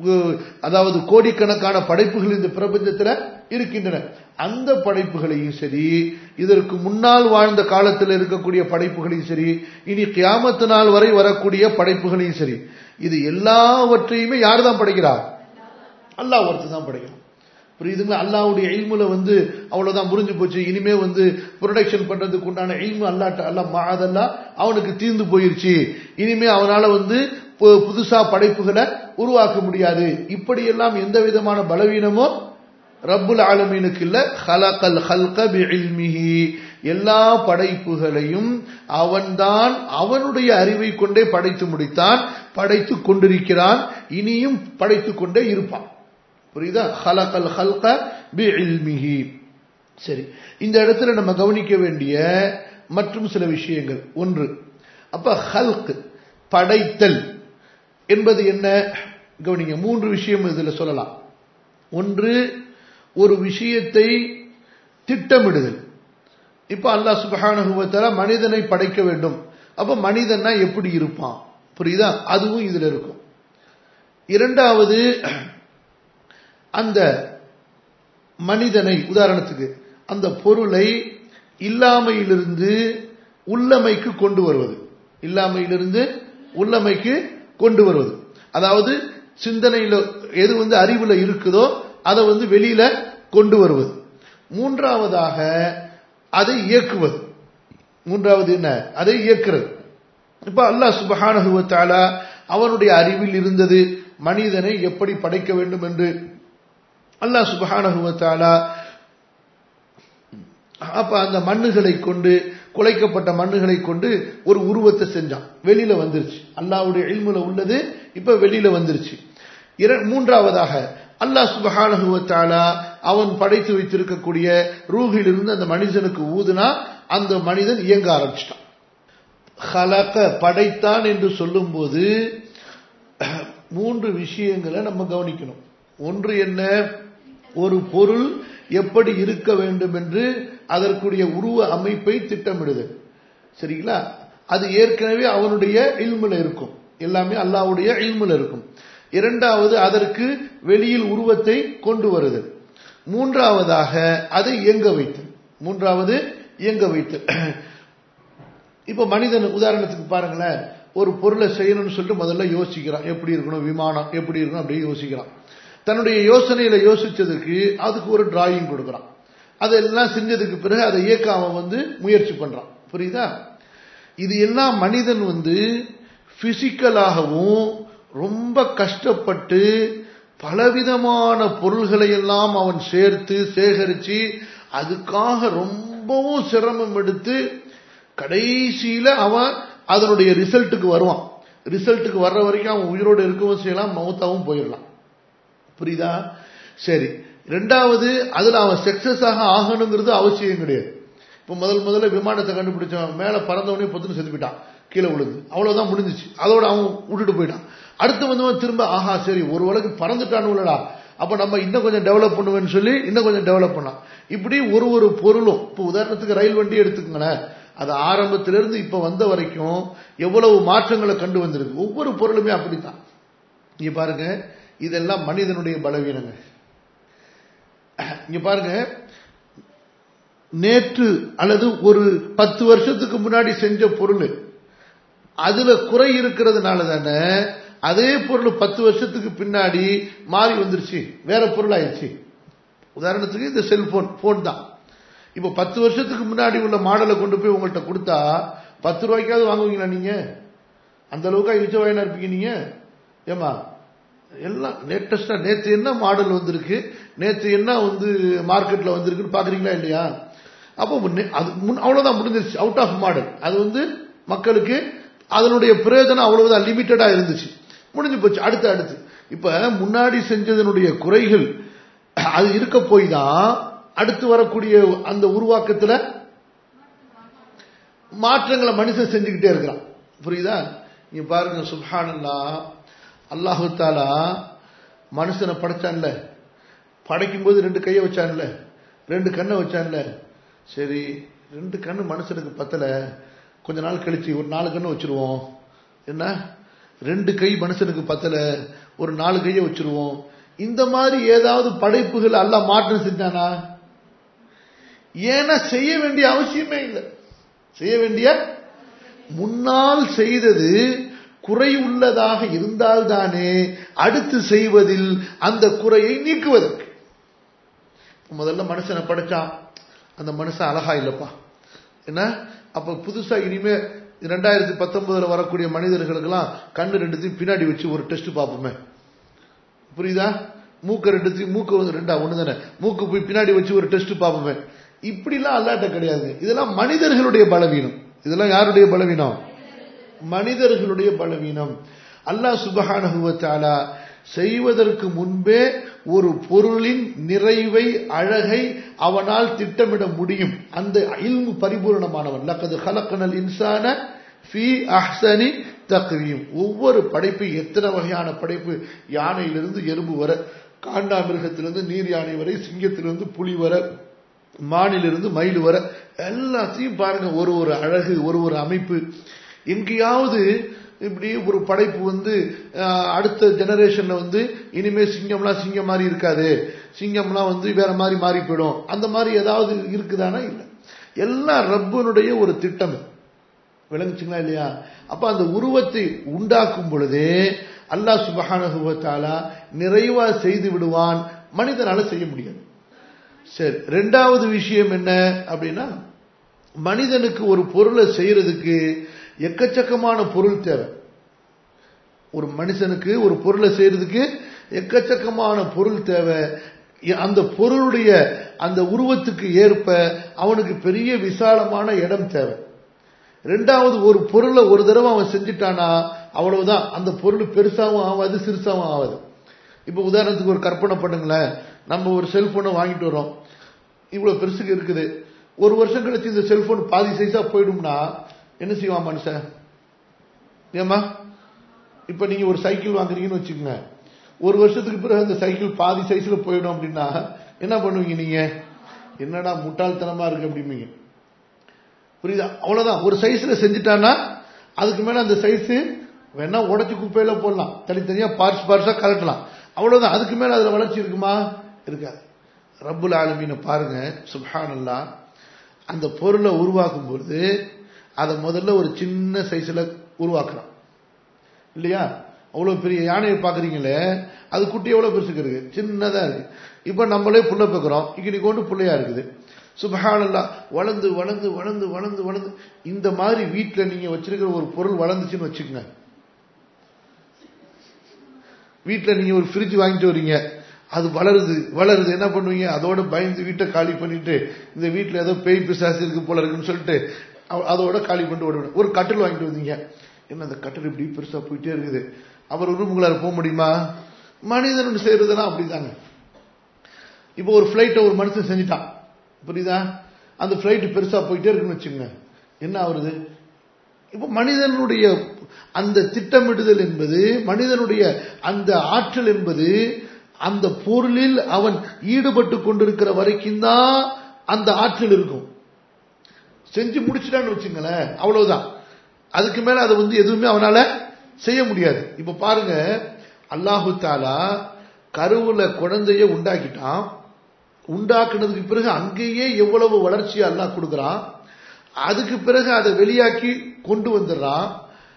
அதாவது கோடிக்கணக்கான படைப்புகள் இந்த பிரபஞ்சத்துல இருக்கின்றன அந்த படைப்புகளையும் சரி இதற்கு முன்னால் வாழ்ந்த காலத்தில் இருக்கக்கூடிய படைப்புகளையும் சரி இனி கியாமத்து நாள் வரை வரக்கூடிய படைப்புகளையும் சரி இது எல்லாவற்றையுமே யார் தான் படைக்கிறார் அல்லாஹ் ஒருத்தர் தான் படைக்கிறான் புரியுதுங்களா அல்லாவுடைய இல்முல வந்து அவ்வளவுதான் புரிஞ்சு போச்சு இனிமே வந்து ப்ரொடக்ஷன் பண்றதுக்கு உண்டான இல்மு அல்லாட்ட அல்லா மாதல்லா அவனுக்கு தீர்ந்து போயிருச்சு இனிமே அவனால வந்து புதுசா படைப்புகளை உருவாக்க முடியாது இப்படியெல்லாம் எந்த விதமான பலவீனமோ ரப்புல் ஆலமீனுக்கு இல்ல ஹலகல் ஹல்க பிஇல்மிஹி எல்லா படைப்புகளையும் அவன்தான் அவனுடைய அறிவை கொண்டே படைத்து முடித்தான் படைத்து கொண்டிருக்கிறான் இனியும் படைத்து கொண்டே இருப்பான் புரியுதா ஹலகல் ஹல்க பிஇல்மிஹி சரி இந்த இடத்துல நம்ம கவனிக்க வேண்டிய மற்றும் சில விஷயங்கள் ஒன்று அப்ப ஹல்க் படைத்தல் என்பது என்ன கவனிங்க மூன்று விஷயம் இதுல சொல்லலாம் ஒன்று ஒரு விஷயத்தை திட்டமிடுதல் இப்ப அல்லாஹ் சுபஹானுவத்தால மனிதனை படைக்க வேண்டும் அப்ப மனிதன்னா எப்படி இருப்பான் புரியுதா அதுவும் இதுல இருக்கும் இரண்டாவது அந்த மனிதனை உதாரணத்துக்கு அந்த பொருளை இல்லாமையிலிருந்து உள்ளமைக்கு கொண்டு வருவது இல்லாமையிலிருந்து உள்ளமைக்கு கொண்டு வருவது அதாவது சிந்தனையில எது வந்து அறிவுல இருக்குதோ அதை வந்து வெளியில கொண்டு வருவது மூன்றாவதாக அதை இயக்குவது மூன்றாவது என்ன அதை இயக்குறது இப்ப அல்லாஹ் சுபஹானஹுவத்தால அவனுடைய அறிவில் இருந்தது மனிதனை எப்படி படைக்க வேண்டும் என்று அல்லாஹ் சுபஹானஹுவத்தாலா அப்ப அந்த மண்ணுகளை கொண்டு குலைக்கப்பட்ட மண்ணுகளை கொண்டு ஒரு உருவத்தை செஞ்சான் வெளியில வந்துருச்சு அல்லாவுடைய இல்முல உள்ளது இப்ப வெளியில வந்துருச்சு மூன்றாவதாக அல்லாஹ் சுபஹானஹுவத்தாலா அவன் படைத்து வைத்திருக்கக்கூடிய ரூகிலிருந்து அந்த மனிதனுக்கு ஊதுனா அந்த மனிதன் இயங்க ஆரம்பிச்சிட்டான் ஹலக்க படைத்தான் என்று சொல்லும்போது மூன்று விஷயங்களை நம்ம கவனிக்கணும் ஒன்று என்ன ஒரு பொருள் எப்படி இருக்க வேண்டும் என்று அதற்குரிய உருவ அமைப்பை திட்டமிடுதல் சரிங்களா அது ஏற்கனவே அவனுடைய இல்முல இருக்கும் எல்லாமே அல்லாவுடைய இல்முல இருக்கும் இரண்டாவது அதற்கு வெளியில் உருவத்தை கொண்டு வருதல் மூன்றாவதாக அதை இயங்க வைத்தல் மூன்றாவது இயங்க வைத்தல் இப்ப மனிதன் உதாரணத்துக்கு பாருங்களேன் ஒரு பொருளை செய்யணும்னு சொல்லிட்டு முதல்ல யோசிக்கிறான் எப்படி இருக்கணும் விமானம் எப்படி இருக்கணும் அப்படியே யோசிக்கிறான் தன்னுடைய யோசனையில யோசிச்சதுக்கு அதுக்கு ஒரு டிராயிங் கொடுக்குறான் அதெல்லாம் செஞ்சதுக்கு பிறகு அதை இயக்க அவன் வந்து முயற்சி பண்றான் புரியுதா இது எல்லாம் மனிதன் வந்து பிசிக்கலாகவும் ரொம்ப கஷ்டப்பட்டு பலவிதமான பொருள்களை எல்லாம் அவன் சேர்த்து சேகரிச்சு அதுக்காக ரொம்பவும் சிரமம் எடுத்து கடைசியில அவன் அதனுடைய ரிசல்ட்டுக்கு வருவான் ரிசல்ட்டுக்கு வர்ற வரைக்கும் அவன் உயிரோடு இருக்கவும் செய்யலாம் மௌத்தாவும் போயிடலாம் புரியுதா சரி ரெண்டாவது அதுல அவன் சக்சஸ் ஆக ஆகணுங்கிறது அவசியம் கிடையாது இப்ப முதல் முதல்ல விமானத்தை கண்டுபிடிச்சவன் மேல பறந்தவனே பொத்துன்னு செத்து போயிட்டான் கீழே விழுந்து அவ்வளவுதான் முடிஞ்சிச்சு அதோட அவன் விட்டுட்டு போயிட்டான் அடுத்து வந்தவன் திரும்ப ஆஹா சரி ஒரு உலகு பறந்துட்டானுலடா அப்ப நம்ம இன்னும் கொஞ்சம் டெவலப் பண்ணுவேன்னு சொல்லி இன்னும் கொஞ்சம் டெவலப் பண்ணலாம் இப்படி ஒரு ஒரு பொருளும் இப்போ உதாரணத்துக்கு ரயில் வண்டி எடுத்துக்கங்களேன் அது ஆரம்பத்திலிருந்து இப்ப வந்த வரைக்கும் எவ்வளவு மாற்றங்களை கண்டு வந்திருக்கு ஒவ்வொரு பொருளுமே அப்படித்தான் இங்க பாருங்க இதெல்லாம் மனிதனுடைய பலவீனங்க இங்க பாருங்க நேற்று அல்லது ஒரு பத்து வருஷத்துக்கு முன்னாடி செஞ்ச பொருள் அதுல குறை இருக்கிறதுனால தானே அதே பொருள் பத்து வருஷத்துக்கு பின்னாடி மாறி வந்துருச்சு வேற பொருள் ஆயிடுச்சு உதாரணத்துக்கு இந்த செல்போன் போன் தான் இப்ப பத்து வருஷத்துக்கு முன்னாடி உள்ள மாடலை கொண்டு போய் உங்கள்கிட்ட கொடுத்தா பத்து ரூபாய்க்காவது வாங்குவீங்களா நீங்க அந்த அளவுக்கு இழிச்ச வாயினா இருப்பீங்க நீங்க ஏமா எல்லாம் லேட்டஸ்டா நேற்று என்ன மாடல் வந்திருக்கு நேற்று என்ன வந்து மார்க்கெட்ல வந்திருக்குன்னு பாக்குறீங்களா இல்லையா அப்போ அது அவ்வளவுதான் முடிஞ்சிருச்சு அவுட் ஆஃப் மாடல் அது வந்து மக்களுக்கு அதனுடைய பிரயோஜனம் அவ்வளவுதான் லிமிட்டடா இருந்துச்சு முடிஞ்சு போச்சு அடுத்து அடுத்து இப்ப முன்னாடி செஞ்சதனுடைய குறைகள் அது இருக்க போய் தான் அடுத்து வரக்கூடிய அந்த உருவாக்கத்துல மாற்றங்களை மனுஷன் செஞ்சுக்கிட்டே இருக்கிறான் புரியுதா நீங்க பாருங்க சுப்ஹானல்லா அல்லாஹு தாலா மனுஷனை படைச்சான்ல படைக்கும் போது ரெண்டு கையை வச்சான்ல ரெண்டு கண்ணை வச்சான்ல சரி ரெண்டு கண்ணு மனுஷனுக்கு பத்தல கொஞ்ச நாள் கழிச்சு ஒரு நாலு கண்ணு வச்சிருவோம் என்ன ரெண்டு கை மனுஷனுக்கு பத்தல ஒரு நாலு கையை வச்சிருவோம் இந்த மாதிரி ஏதாவது படைப்புகள் அல்ல மாற்றம் செஞ்சானா ஏன்னா செய்ய வேண்டிய அவசியமே இல்லை செய்ய வேண்டிய முன்னால் செய்தது குறை உள்ளதாக இருந்தால்தானே அடுத்து செய்வதில் அந்த குறையை நீக்குவதற்கு முதல்ல மனுஷனை படைச்சான் அந்த மனுஷன் அழகா இல்லப்பா என்ன அப்ப புதுசா இனிமே ரெண்டாயிரத்தி பத்தொன்பதுல வரக்கூடிய மனிதர்களுக்கெல்லாம் கண்ணு ரெண்டுத்தையும் பின்னாடி வச்சு ஒரு டெஸ்ட் பார்ப்போமே புரியுதா மூக்க ரெண்டுத்தையும் மூக்க வந்து ரெண்டா ஒண்ணு தானே மூக்கு போய் பின்னாடி வச்சு ஒரு டெஸ்ட் பார்ப்போமே இப்படிலாம் அல்லாட்ட கிடையாது இதெல்லாம் மனிதர்களுடைய பலவீனம் இதெல்லாம் யாருடைய பலவீனம் மனிதர்களுடைய பலவீனம் அல்லாஹ் சுபஹானஹுவத்தாலா செய்வதற்கு முன்பே ஒரு பொருளின் நிறைவை அழகை அவனால் திட்டமிட முடியும் அந்த இல்மு பரிபூர்ணமானவன் லக்கது ஹலக்கனல் இன்சான ஃபி அஹ்சனி தக்வீம் ஒவ்வொரு படைப்பு எத்தனை வகையான படைப்பு யானையிலிருந்து எறும்பு வர காண்டாமிருகத்திலிருந்து நீர் யானை வரை சிங்கத்திலிருந்து புலி வர மானிலிருந்து மயில் வர எல்லாத்தையும் பாருங்க ஒரு ஒரு அழகு ஒரு ஒரு அமைப்பு எங்கேயாவது இப்படி ஒரு படைப்பு வந்து அடுத்த ஜெனரேஷன்ல வந்து இனிமே சிங்கம்லாம் சிங்கம் மாதிரி இருக்காது சிங்கம்லாம் வந்து வேற மாதிரி மாறி போயிடும் அந்த மாதிரி ஏதாவது இருக்குதானா இல்லை எல்லாம் ரப்பனுடைய ஒரு திட்டம் விளங்குச்சுங்களா இல்லையா அப்ப அந்த உருவத்தை உண்டாக்கும் பொழுதே அல்லாஹ் சுபஹானகுவத்தாலா நிறைவா செய்து விடுவான் மனிதனால செய்ய முடியாது சரி ரெண்டாவது விஷயம் என்ன அப்படின்னா மனிதனுக்கு ஒரு பொருளை செய்யறதுக்கு எக்கச்சக்கமான பொருள் தேவை ஒரு மனுஷனுக்கு ஒரு பொருளை செய்யறதுக்கு எக்கச்சக்கமான பொருள் தேவை அந்த பொருளுடைய அந்த உருவத்துக்கு ஏற்ப அவனுக்கு பெரிய விசாலமான இடம் தேவை ரெண்டாவது ஒரு பொருளை ஒரு தடவை அவன் செஞ்சுட்டானா அவ்வளவுதான் அந்த பொருள் பெருசாவும் ஆகாது சிறுசாவும் ஆகாது இப்ப உதாரணத்துக்கு ஒரு கற்பனை பண்ணுங்களேன் நம்ம ஒரு செல்போனை வாங்கிட்டு வரோம் இவ்வளவு பெருசுக்கு இருக்குது ஒரு வருஷம் கழிச்சு இந்த செல்போன் பாதி சைஸா போயிடும்னா என்ன செய்வான் மனுஷன் ஏமா இப்ப நீங்க ஒரு சைக்கிள் வாங்குறீங்கன்னு வச்சுக்கோங்க ஒரு வருஷத்துக்கு பிறகு அந்த சைக்கிள் பாதி சைஸ்ல போயிடும் அப்படின்னா என்ன பண்ணுவீங்க நீங்க என்னடா முட்டாள்தனமா இருக்கு அப்படிம்பீங்க புரியுதா அவ்வளவுதான் ஒரு சைஸ்ல செஞ்சுட்டான்னா அதுக்கு மேல அந்த சைஸ் வேணா உடைச்சு குப்பையில போடலாம் தனித்தனியா பார்ட்ஸ் பார்ட்ஸா கலட்டலாம் அவ்வளவுதான் அதுக்கு மேல அதுல வளர்ச்சி இருக்குமா இருக்காது ரப்புல் ஆலமீனை பாருங்க சுப்ஹானல்லா அந்த பொருளை உருவாக்கும் பொழுது அதை முதல்ல ஒரு சின்ன சைஸ்ல உருவாக்குறான் இல்லையா அவ்வளவு பெரிய யானையை பாக்குறீங்களே அது குட்டி எவ்வளவு பெருசுக்கு இருக்கு சின்னதா இருக்கு இப்ப நம்மளே புள்ள பார்க்கிறோம் இங்க கொண்டு புள்ளையா இருக்குது சுபஹானல்லா வளர்ந்து வளர்ந்து வளர்ந்து வளர்ந்து வளர்ந்து இந்த மாதிரி வீட்டுல நீங்க வச்சிருக்கிற ஒரு பொருள் வளர்ந்துச்சுன்னு வச்சுக்கோங்க வீட்டுல நீங்க ஒரு ஃப்ரிட்ஜ் வாங்கிட்டு வரீங்க அது வளருது வளருது என்ன பண்ணுவீங்க அதோட பயந்து வீட்டை காலி பண்ணிட்டு இந்த வீட்டுல ஏதோ பேய் பிசாசு இருக்கு போல இருக்குன்னு சொல்லிட்டு அவ- அதோட காலி பண்ணிட்டு ஓடுவேன் ஒரு கட்டில் வாங்கிட்டு வந்தீங்க என்ன அந்த கட்டில் இப்படி பெருசா போயிட்டே இருக்குது அவர் ரூமுக்குள்ளார போக முடியுமா மனிதன் செய்யறதெல்லாம் அப்படிதாங்க இப்போ ஒரு ஃபிளைட்டை ஒரு மனுஷன் செஞ்சுட்டான் புரியுதா அந்த ஃபிளைட் பெருசா போயிட்டே இருக்குன்னு வச்சுக்கோங்க என்ன ஆகுறது இப்போ மனிதனுடைய அந்த திட்டமிடுதல் என்பது மனிதனுடைய அந்த ஆற்றல் என்பது அந்த பொருளில் அவன் ஈடுபட்டு கொண்டிருக்கிற வரைக்கும் தான் அந்த ஆற்றல் இருக்கும் செஞ்சு முடிச்சிட்டான்னு வச்சுங்களேன் அவ்வளவுதான் அதுக்கு மேல அதை வந்து எதுவுமே அவனால செய்ய முடியாது இப்ப பாருங்க அல்லாஹு தாலா கருவுல குழந்தைய உண்டாக்கிட்டான் உண்டாக்குனதுக்கு பிறகு அங்கேயே எவ்வளவு வளர்ச்சி அல்லாஹ் கொடுக்குறான் அதுக்கு பிறகு அதை வெளியாக்கி கொண்டு வந்துடுறான்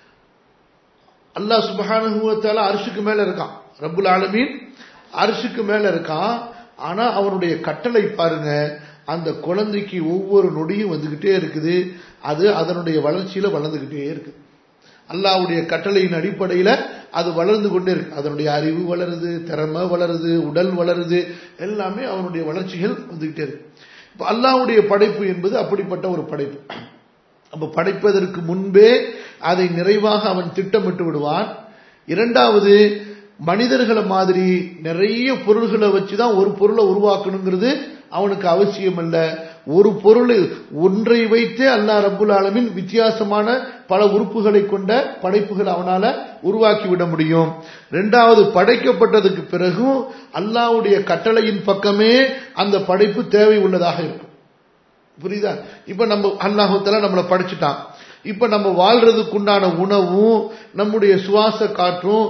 அல்லாஹ் சுபஹானுவத்தால அரிசுக்கு மேல இருக்கான் ரப்புல் ஆலமீன் அரிசுக்கு மேல இருக்கான் ஆனா அவனுடைய கட்டளை பாருங்க அந்த குழந்தைக்கு ஒவ்வொரு நொடியும் வந்துகிட்டே இருக்குது அது அதனுடைய வளர்ச்சியில வளர்ந்துகிட்டே இருக்கு அல்லாஹ்வுடைய கட்டளையின் அடிப்படையில அது வளர்ந்து கொண்டே இருக்கு அதனுடைய அறிவு வளருது திறமை வளருது உடல் வளருது எல்லாமே அவனுடைய வளர்ச்சிகள் வந்துகிட்டே இருக்கு இப்ப அல்லாஹ்வுடைய படைப்பு என்பது அப்படிப்பட்ட ஒரு படைப்பு அப்ப படைப்பதற்கு முன்பே அதை நிறைவாக அவன் திட்டமிட்டு விடுவான் இரண்டாவது மனிதர்களை மாதிரி நிறைய பொருள்களை வச்சுதான் ஒரு பொருளை உருவாக்கணுங்கிறது அவனுக்கு அவசியம் அல்ல ஒரு பொருள் ஒன்றை வைத்தே அல்லாஹ் ரப்புல் ஆலமின் வித்தியாசமான பல உறுப்புகளை கொண்ட படைப்புகள் அவனால உருவாக்கி விட முடியும் இரண்டாவது படைக்கப்பட்டதுக்கு பிறகும் அல்லாஹ்வுடைய கட்டளையின் பக்கமே அந்த படைப்பு தேவை உள்ளதாக இருக்கும் புரியுதா இப்ப நம்ம அல்லாஹுத்தலா நம்மளை படிச்சுட்டான் இப்ப நம்ம வாழ்றதுக்குண்டான உணவும் நம்முடைய சுவாச காற்றும்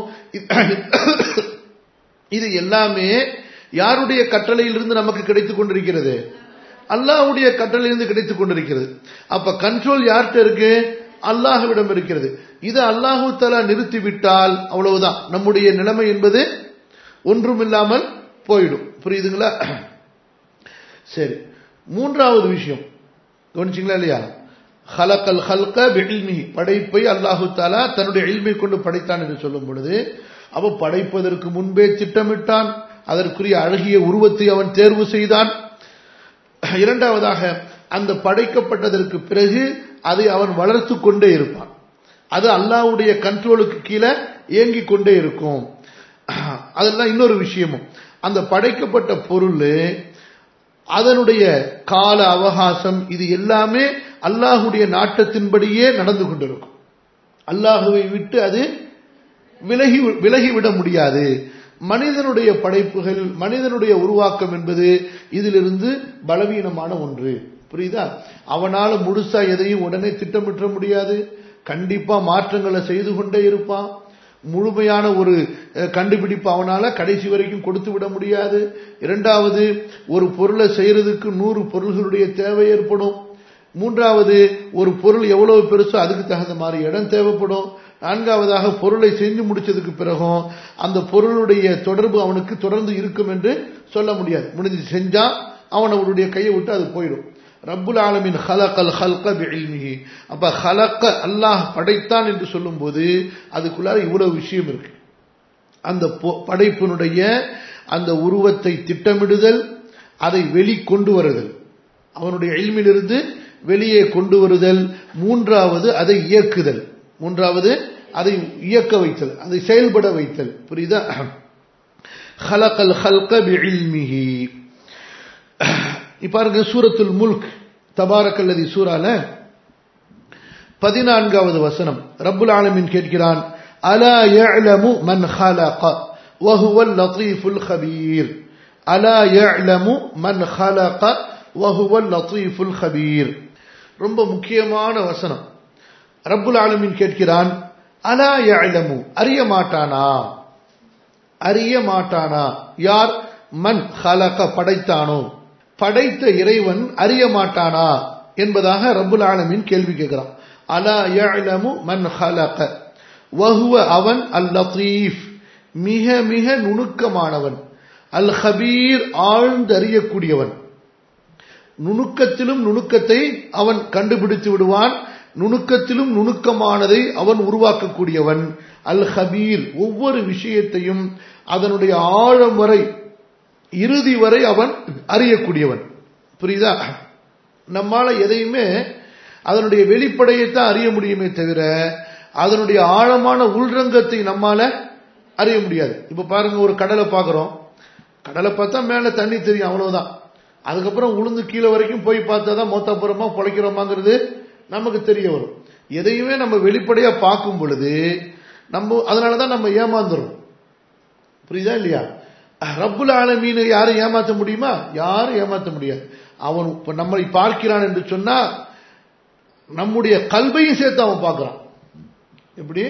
இது எல்லாமே யாருடைய கட்டளையிலிருந்து நமக்கு கிடைத்துக் கொண்டிருக்கிறது அல்லாஹ்வுடைய கட்டளையிலிருந்து கிடைத்துக் கொண்டிருக்கிறது அப்ப கண்ட்ரோல் யார்கிட்ட இருக்கு அல்லாஹ்விடம் இருக்கிறது இது அல்லாஹு தலா நிறுத்திவிட்டால் அவ்வளவுதான் நம்முடைய நிலைமை என்பது ஒன்றுமில்லாமல் போயிடும் புரியுதுங்களா சரி மூன்றாவது விஷயம் கவனிச்சிங்களா இல்லையா ஹலக்கல் ஹல்க பில்மி படைப்பை அல்லாஹு தாலா தன்னுடைய இல்மை கொண்டு படைத்தான் என்று சொல்லும் பொழுது அவன் படைப்பதற்கு முன்பே திட்டமிட்டான் அதற்குரிய அழகிய உருவத்தை அவன் தேர்வு செய்தான் இரண்டாவதாக அந்த படைக்கப்பட்டதற்கு பிறகு அதை அவன் வளர்த்து கொண்டே இருப்பான் அது அல்லாஹ்வுடைய கண்ட்ரோலுக்கு கீழே இயங்கிக் கொண்டே இருக்கும் அதெல்லாம் இன்னொரு விஷயமும் அந்த படைக்கப்பட்ட பொருள் அதனுடைய கால அவகாசம் இது எல்லாமே அல்லாஹுடைய நாட்டத்தின்படியே நடந்து கொண்டிருக்கும் அல்லாஹுவை விட்டு அது விலகி விலகிவிட முடியாது மனிதனுடைய படைப்புகள் மனிதனுடைய உருவாக்கம் என்பது இதிலிருந்து பலவீனமான ஒன்று புரியுதா அவனால முழுசா எதையும் உடனே திட்டமிட்ட முடியாது கண்டிப்பா மாற்றங்களை செய்து கொண்டே இருப்பான் முழுமையான ஒரு அஹ், கண்டுபிடிப்பு அவனால கடைசி வரைக்கும் கொடுத்து விட முடியாது இரண்டாவது ஒரு பொருளை செய்யறதுக்கு நூறு பொருள்களுடைய தேவை ஏற்படும் மூன்றாவது ஒரு பொருள் எவ்வளவு பெருசோ அதுக்கு தகுந்த மாதிரி இடம் தேவைப்படும் நான்காவதாக பொருளை செஞ்சு முடிச்சதுக்கு பிறகும் அந்த பொருளுடைய தொடர்பு அவனுக்கு தொடர்ந்து இருக்கும் என்று சொல்ல முடியாது முடிஞ்சு செஞ்சா அவன் அவனுடைய கையை விட்டு அது போயிடும் ரப்புல் ஆலமின் ஹலக்கல் ஹல்க பிஇல்மிஹி அப்ப ஹலக்க அல்லாஹ் படைத்தான் என்று சொல்லும்போது அதுக்குள்ளார இவ்வளவு விஷயம் இருக்கு அந்த பொ- படைப்பினுடைய அந்த உருவத்தை திட்டமிடுதல் அதை வெளிக்கொண்டு வருதல் அவனுடைய இல்மிலிருந்து வெளியே கொண்டு வருதல் மூன்றாவது அதை இயக்குதல் மூன்றாவது அதை இயக்க வைத்தல் அதை செயல்பட வைத்தல் புரியுதா ஹலக்கல் ஹல்க பிஇல்மிஹி இப்ப பாருங்க சூரத்துல் முல்க் தபாரக்கல்லதி சூரால பதினான்காவது வசனம் ரப்புல் ஆலமீன் கேட்கிறான் அலா யஅலமு மன் خلق وهو اللطيف الخبير அலா யஅலமு மன் خلق وهو اللطيف الخبير ரொம்ப முக்கியமான வசனம் ரப்புல் ஆலமீன் கேட்கிறான் அலா யஅலமு அறிய மாட்டானா அறிய மாட்டானா யார் மன் ஹலக படைத்தானோ படைத்த இறைவன் அறிய மாட்டானா என்பதாக ரப்புல் ஆலமீன் கேள்வி கேட்கிறான் அலா யஅலமு மன் ஹலக வஹுவ அவன் அல் லத்தீஃப் மிக மிக நுணுக்கமானவன் அல் ஹபீர் ஆழ்ந்தறியக்கூடியவன் நுணுக்கத்திலும் நுணுக்கத்தை அவன் கண்டுபிடித்து விடுவான் நுணுக்கத்திலும் நுணுக்கமானதை அவன் உருவாக்கக்கூடியவன் அல் ஹபீர் ஒவ்வொரு விஷயத்தையும் அதனுடைய ஆழம் வரை இறுதி வரை அவன் அறியக்கூடியவன் புரியுதா நம்மால எதையுமே அதனுடைய வெளிப்படையைத்தான் அறிய முடியுமே தவிர அதனுடைய ஆழமான உள்ரங்கத்தை நம்மால அறிய முடியாது இப்ப பாருங்க ஒரு கடலை பார்க்கிறோம் கடலை பார்த்தா மேல தண்ணி தெரியும் அவ்வளவுதான் அதுக்கப்புறம் உளுந்து கீழே வரைக்கும் போய் பார்த்தா தான் மொத்தப்புறமா பொழைக்கிறோமாங்கிறது நமக்கு தெரிய வரும் எதையுமே நம்ம வெளிப்படையா பார்க்கும் பொழுது நம்ம அதனாலதான் நம்ம ஏமாந்துரும் புரியுதா இல்லையா ரப்புல் ஆலமீனை யாரும் ஏமாத்த முடியுமா யாரும் ஏமாத்த முடியாது அவன் இப்ப நம்மளை பார்க்கிறான் என்று சொன்னா நம்முடைய கல்வையும் சேர்த்து அவன் பார்க்கிறான் எப்படி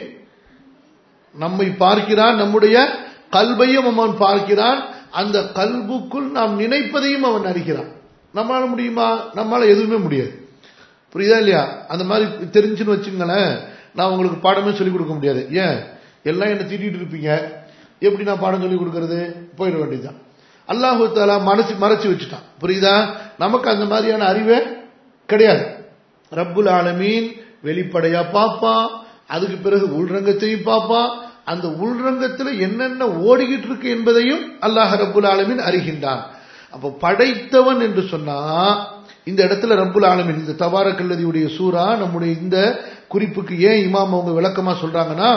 நம்மை பார்க்கிறான் நம்முடைய கல்வையும் அவன் பார்க்கிறான் அந்த கல்புக்குள் நாம் நினைப்பதையும் அவன் அறிகிறான் நம்மளால முடியுமா நம்மளால எதுவுமே முடியாது புரியுதா இல்லையா அந்த மாதிரி தெரிஞ்சுன்னு வச்சுங்களேன் நான் உங்களுக்கு பாடமே சொல்லிக் கொடுக்க முடியாது ஏன் எல்லாம் என்ன திட்டிட்டு இருப்பீங்க எப்படி நான் பாடம் சொல்லி கொடுக்கறது போயிட வேண்டியதுதான் அல்லாஹு தாலா மனசு மறைச்சு வச்சுட்டான் புரியுதா நமக்கு அந்த மாதிரியான அறிவே கிடையாது ரப்புல் ஆலமீன் வெளிப்படையா பார்ப்பான் அதுக்கு பிறகு உள்ரங்கத்தையும் பார்ப்பான் அந்த உள்ரங்கத்தில் என்னென்ன ஓடிக்கிட்டு இருக்கு என்பதையும் அல்லாஹ் ரப்புல் ஆலமீன் அறிகின்றான் அப்ப படைத்தவன் என்று சொன்னா இந்த இடத்துல ரப்புல் ஆலமீன் இந்த தபாரக்கல்லதியுடைய சூறா நம்முடைய இந்த குறிப்புக்கு ஏன் இமாம் அவங்க விளக்கமா சொல்றாங்கன்னா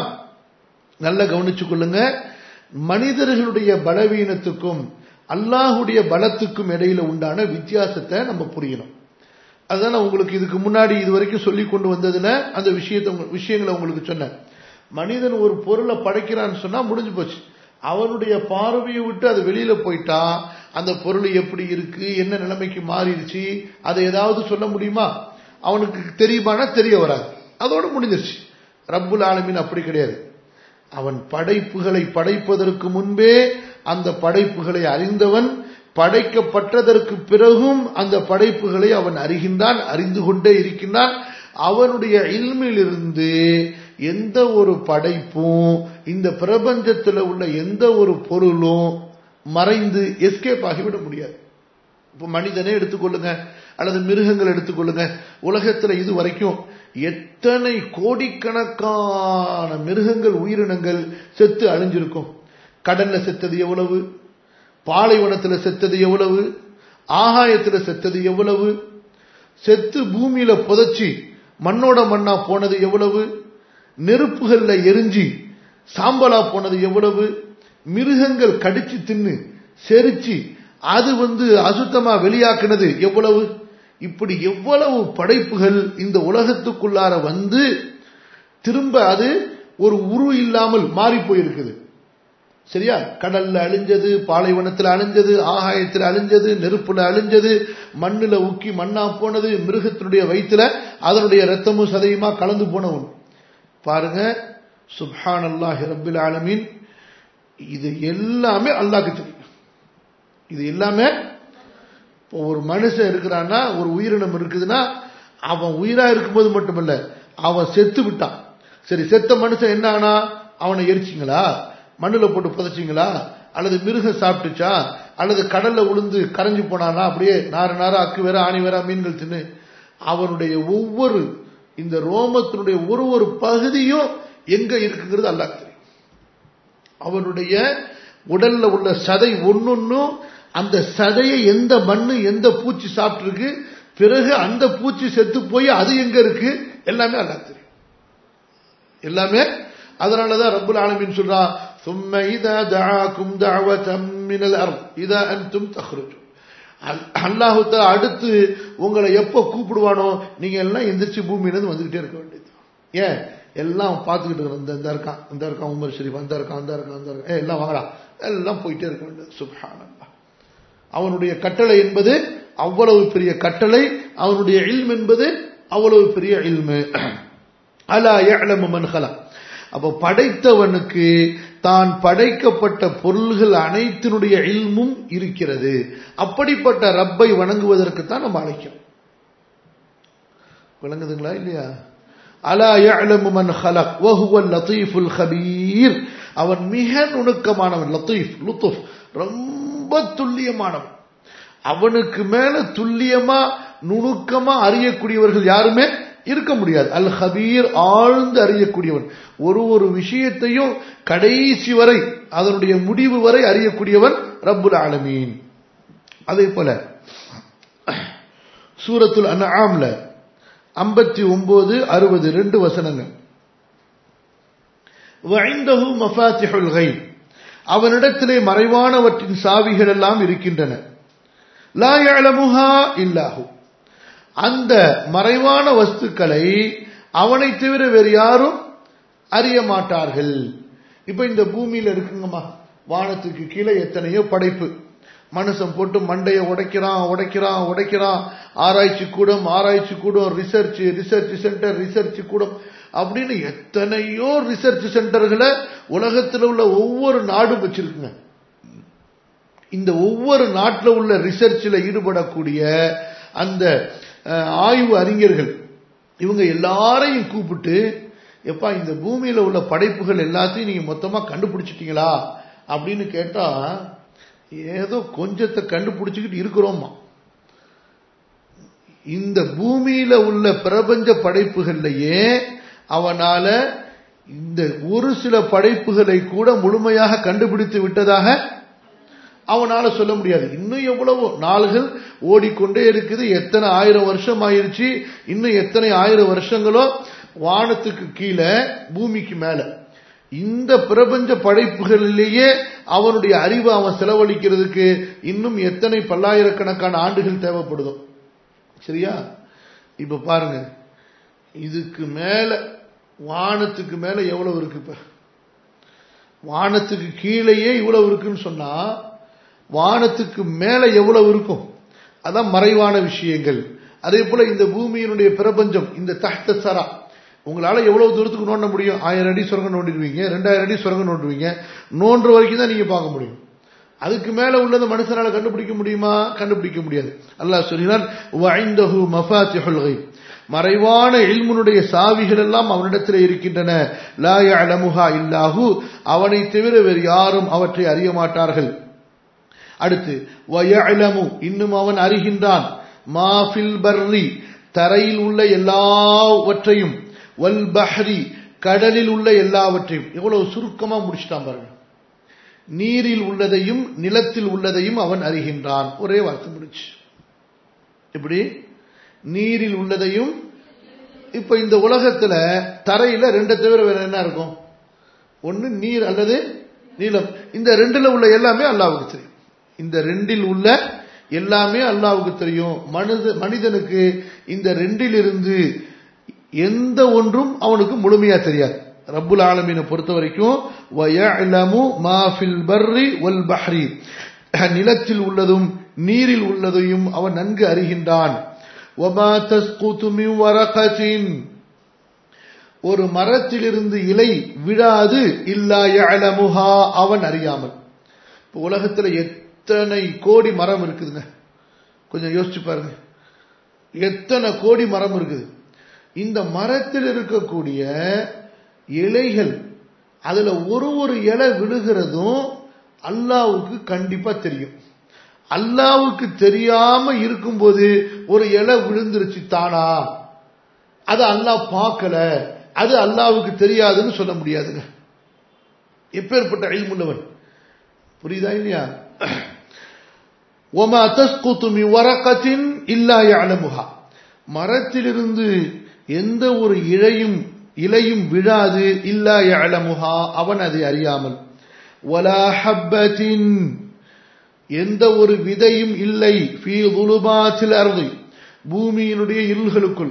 நல்லா கவனிச்சு கொள்ளுங்க மனிதர்களுடைய பலவீனத்துக்கும் அல்லாஹுடைய பலத்துக்கும் இடையில உண்டான வித்தியாசத்தை நம்ம புரியணும் அதுதான் நான் உங்களுக்கு இதுக்கு முன்னாடி இது வரைக்கும் சொல்லி கொண்டு வந்ததுல அந்த விஷயத்தை விஷயங்களை உங்களுக்கு சொன்னேன் மனிதன் ஒரு பொருளை படைக்கிறான்னு சொன்னா முடிஞ்சு போச்சு அவனுடைய பார்வையை விட்டு அது வெளியில போயிட்டா அந்த பொருள் எப்படி இருக்கு என்ன நிலைமைக்கு மாறிடுச்சு அதை ஏதாவது சொல்ல முடியுமா அவனுக்கு தெரியுமானா தெரிய வராது அதோட முடிஞ்சிருச்சு ரப்புல் ஆலமின் அப்படி கிடையாது அவன் படைப்புகளை படைப்பதற்கு முன்பே அந்த படைப்புகளை அறிந்தவன் படைக்கப்பட்டதற்கு பிறகும் அந்த படைப்புகளை அவன் அறிகின்றான் அறிந்து கொண்டே இருக்கின்றான் அவனுடைய இல்மிலிருந்து எந்த ஒரு படைப்பும் இந்த பிரபஞ்சத்தில் உள்ள எந்த ஒரு பொருளும் மறைந்து எஸ்கேப் ஆகிவிட முடியாது இப்போ மனிதனே எடுத்துக்கொள்ளுங்க அல்லது மிருகங்கள் எடுத்துக்கொள்ளுங்க உலகத்துல இது வரைக்கும் எத்தனை கோடிக்கணக்கான மிருகங்கள் உயிரினங்கள் செத்து அழிஞ்சிருக்கும் கடல்ல செத்தது எவ்வளவு பாலைவனத்துல செத்தது எவ்வளவு ஆகாயத்துல செத்தது எவ்வளவு செத்து பூமியில புதைச்சி மண்ணோட மண்ணா போனது எவ்வளவு நெருப்புகள்ல எரிஞ்சி சாம்பலா போனது எவ்வளவு மிருகங்கள் கடிச்சு தின்னு செரிச்சு அது வந்து அசுத்தமா வெளியாக்குனது எவ்வளவு இப்படி எவ்வளவு படைப்புகள் இந்த உலகத்துக்குள்ளார வந்து திரும்ப அது ஒரு உரு இல்லாமல் மாறி போயிருக்குது சரியா கடல்ல அழிஞ்சது பாலைவனத்தில் அழிஞ்சது ஆகாயத்தில் அழிஞ்சது நெருப்புல அழிஞ்சது மண்ணுல உக்கி மண்ணா போனது மிருகத்தினுடைய வயிற்றுல அதனுடைய ரத்தமும் சதையுமா கலந்து போனவன் பாருங்க சுப்ஹான் அல்லாஹி ரபில் ஆலமீன் இது எல்லாமே அல்லாஹ்க்கு தெரியும் இது எல்லாமே இப்போ ஒரு மனுஷன் இருக்கிறான்னா ஒரு உயிரினம் இருக்குதுன்னா அவன் உயிரா இருக்கும்போது மட்டுமல்ல அவன் செத்து விட்டான் சரி செத்த மனுஷன் என்ன ஆனா அவனை எரிச்சிங்களா மண்ணுல போட்டு புதைச்சிங்களா அல்லது மிருகம் சாப்பிட்டுச்சா அல்லது கடல்ல உளுந்து கரைஞ்சு போனானா அப்படியே நார நார அக்கு வேற ஆணி வேற மீன்கள் தின்னு அவனுடைய ஒவ்வொரு இந்த ரோமத்தினுடைய ஒரு ஒரு பகுதியும் எங்க இருக்குங்கிறது அல்லாஹ் தெரியும் அவனுடைய உடல்ல உள்ள சதை ஒன்னொன்னும் அந்த சதையை எந்த மண்ணு எந்த பூச்சி சாப்பிட்டுருக்கு பிறகு அந்த பூச்சி செத்து போய் அது எங்க இருக்கு எல்லாமே அல்லாஹ் தெரியும் எல்லாமே அதனாலதான் ரப்புல் ஆலமீன் சொல்றா ثم إذا دعاكم دعوة من الأرض إذا أنتم تخرجون அல்லாஹு அடுத்து உங்களை எப்ப கூப்பிடுவானோ நீங்க எல்லாம் எந்திரிச்சு பூமியிலிருந்து வந்துகிட்டே இருக்க வேண்டியது ஏன் எல்லாம் பார்த்துக்கிட்டு இருக்கிறோம் இந்த இந்த இருக்கான் இந்த இருக்கான் உமர் ஷரீஃப் அந்த இருக்கான் அந்த இருக்கான் அந்த இருக்கான் ஏ எல்லாம் வாங்கடா எல்லாம் போயிட்டே இருக்க வேண்டியது சுப்ஹானல்லா அவனுடைய கட்டளை என்பது அவ்வளவு பெரிய கட்டளை அவனுடைய இல்ம் என்பது அவ்வளவு பெரிய இல்மு அலா யஅலமு மன் ஹலக் அப்ப படைத்தவனுக்கு தான் படைக்கப்பட்ட பொருள்கள் அனைத்தினுடைய இல்மும் இருக்கிறது அப்படிப்பட்ட ரப்பை வணங்குவதற்கு தான் நம்ம அழைக்கிறோம் விளங்குதுங்களா இல்லையா அலா யஅலமு மன் ஹலக் வஹுவல் லத்தீஃபுல் ஹபீர் அவன் மிக நுணுக்கமானவன் லத்தீஃப் லுத்துஃப் ரொம்ப துல்லியமானவன் அவனுக்கு மேல துல்லியமா நுணுக்கமா அறியக்கூடியவர்கள் யாருமே இருக்க முடியாது அல் ஹபீர் ஆழ்ந்து அறியக்கூடியவன் ஒரு ஒரு விஷயத்தையும் கடைசி வரை அதனுடைய முடிவு வரை அறியக்கூடியவன் ரப்புல் ஆலமீன் அதே போல சூரத்துல் அன்ஆம்ல ஐம்பத்தி ஒன்பது அறுபது ரெண்டு வசனங்கள் வஐந்தஹு மஃபாத்திஹுல் கைப் அவனிடத்திலே மறைவானவற்றின் சாவிகள் எல்லாம் இருக்கின்றன லா யஅலமுஹா இல்லாஹு அந்த மறைவான வஸ்துக்களை அவனை தவிர வேறு யாரும் அறிய மாட்டார்கள் இப்ப இந்த பூமியில இருக்குங்கம்மா வானத்துக்கு கீழே எத்தனையோ படைப்பு மனுஷன் போட்டு மண்டையை உடைக்கிறான் உடைக்கிறான் உடைக்கிறான் ஆராய்ச்சி கூடம் ஆராய்ச்சி கூடம் ரிசர்ச் ரிசர்ச் சென்டர் ரிசர்ச் கூடம் அப்படின்னு எத்தனையோ ரிசர்ச் சென்டர்களை உலகத்தில் உள்ள ஒவ்வொரு நாடும் வச்சிருக்குங்க இந்த ஒவ்வொரு நாட்டில் உள்ள ரிசர்ச்சில் ஈடுபடக்கூடிய அந்த ஆய்வு அறிஞர்கள் இவங்க எல்லாரையும் கூப்பிட்டு எப்பா இந்த பூமியில உள்ள படைப்புகள் எல்லாத்தையும் நீங்க மொத்தமா கண்டுபிடிச்சிட்டீங்களா அப்படின்னு கேட்டா ஏதோ கொஞ்சத்தை கண்டுபிடிச்சுக்கிட்டு இருக்கிறோமா இந்த பூமியில உள்ள பிரபஞ்ச படைப்புகள்லயே அவனால இந்த ஒரு சில படைப்புகளை கூட முழுமையாக கண்டுபிடித்து விட்டதாக அவனால சொல்ல முடியாது இன்னும் எவ்வளவோ நாள்கள் ஓடிக்கொண்டே இருக்குது எத்தனை ஆயிரம் வருஷம் ஆயிருச்சு இன்னும் எத்தனை ஆயிரம் வருஷங்களோ வானத்துக்கு கீழே பூமிக்கு மேல இந்த பிரபஞ்ச படைப்புகளிலேயே அவனுடைய அறிவை அவன் செலவழிக்கிறதுக்கு இன்னும் எத்தனை பல்லாயிரக்கணக்கான ஆண்டுகள் தேவைப்படுதோ சரியா இப்ப பாருங்க இதுக்கு மேல வானத்துக்கு மேல எவ்வளவு இருக்கு இப்ப வானத்துக்கு கீழேயே இவ்வளவு இருக்குன்னு சொன்னா வானத்துக்கு மேல எவ்வளவு இருக்கும் அதான் மறைவான விஷயங்கள் அதே போல இந்த பூமியினுடைய பிரபஞ்சம் இந்த தஹ்த சரா உங்களால எவ்வளவு தூரத்துக்கு நோண்ட முடியும் ஆயிரம் அடி சுரங்கம் நோண்டிடுவீங்க ரெண்டாயிரம் அடி சுரங்கம் நோண்டுவீங்க நோன்ற வரைக்கும் தான் நீங்க பார்க்க முடியும் அதுக்கு மேல உள்ளதை மனுஷனால கண்டுபிடிக்க முடியுமா கண்டுபிடிக்க முடியாது அல்லாஹ் சொல்லினான் வஐந்தஹு மஃபாத்திஹுல் கைப் மறைவான இல்முனுடைய சாவிகள் எல்லாம் அவனிடத்தில் இருக்கின்றன லா யஅலமுஹா இல்லாஹு அவனை தவிர வேறு யாரும் அவற்றை அறிய மாட்டார்கள் அடுத்து வயலமு இன்னும் அவன் அறிகின்றான் மாஃபில் பர்ரி தரையில் உள்ள எல்லாவற்றையும் வல் பஹ்ரி கடலில் உள்ள எல்லாவற்றையும் எவ்வளவு சுருக்கமா முடிச்சிட்டான் பாருங்க நீரில் உள்ளதையும் நிலத்தில் உள்ளதையும் அவன் அறிகின்றான் ஒரே வார்த்தை முடிச்சு இப்படி நீரில் உள்ளதையும் இப்ப இந்த உலகத்துல தரையில ரெண்டை தவிர வேற என்ன இருக்கும் ஒன்னு நீர் அல்லது நீளம் இந்த ரெண்டுல உள்ள எல்லாமே அல்லாவுக்கு தெரியும் இந்த ரெண்டில் உள்ள எல்லாமே அல்லாவுக்கு தெரியும் மனித மனிதனுக்கு இந்த ரெண்டில் இருந்து எந்த ஒன்றும் அவனுக்கு முழுமையா தெரியாது ரப்புல் ஆலமீனை பொறுத்த வரைக்கும் வயலமு மாஃபில் பர்ரி வல் பஹ்ரி நிலத்தில் உள்ளதும் நீரில் உள்ளதையும் அவன் நன்கு அறிகின்றான் وَمَا تَسْقُطُ مِنْ وَرَقَةٍ ஒரு மரத்திலிருந்து இலை விழாது இல்லா யஅலமுஹா அவன் அறியாமல் இப்போ உலகத்துல எத்தனை கோடி மரம் இருக்குதுங்க கொஞ்சம் யோசிச்சு பாருங்க எத்தனை கோடி மரம் இருக்குது இந்த மரத்தில் இருக்கக்கூடிய இலைகள் அதுல ஒரு ஒரு இலை விழுகிறதும் அல்லாவுக்கு கண்டிப்பா தெரியும் அல்லாவுக்கு தெரியாம இருக்கும்போது ஒரு இலை விழுந்துருச்சு தானா அது அல்லாஹ் பார்க்கல அது அல்லாவுக்கு தெரியாதுன்னு சொல்ல முடியாதுங்க எப்பேற்பட்ட அழிமுள்ளவன் புரியுதா இல்லையா ஒமா தஸ்குத்து மி வரக்கத்தின் இல்லா யஅலமுஹா மரத்திலிருந்து எந்த ஒரு இழையும் இலையும் விழாது இல்லா யஅலமுஹா அவன் அதை அறியாமல் வலா ஹப்பத்தின் எந்த ஒரு விதையும் இல்லை ஃபீ துலுபாத்தில் அருதி பூமியினுடைய இருள்களுக்குள்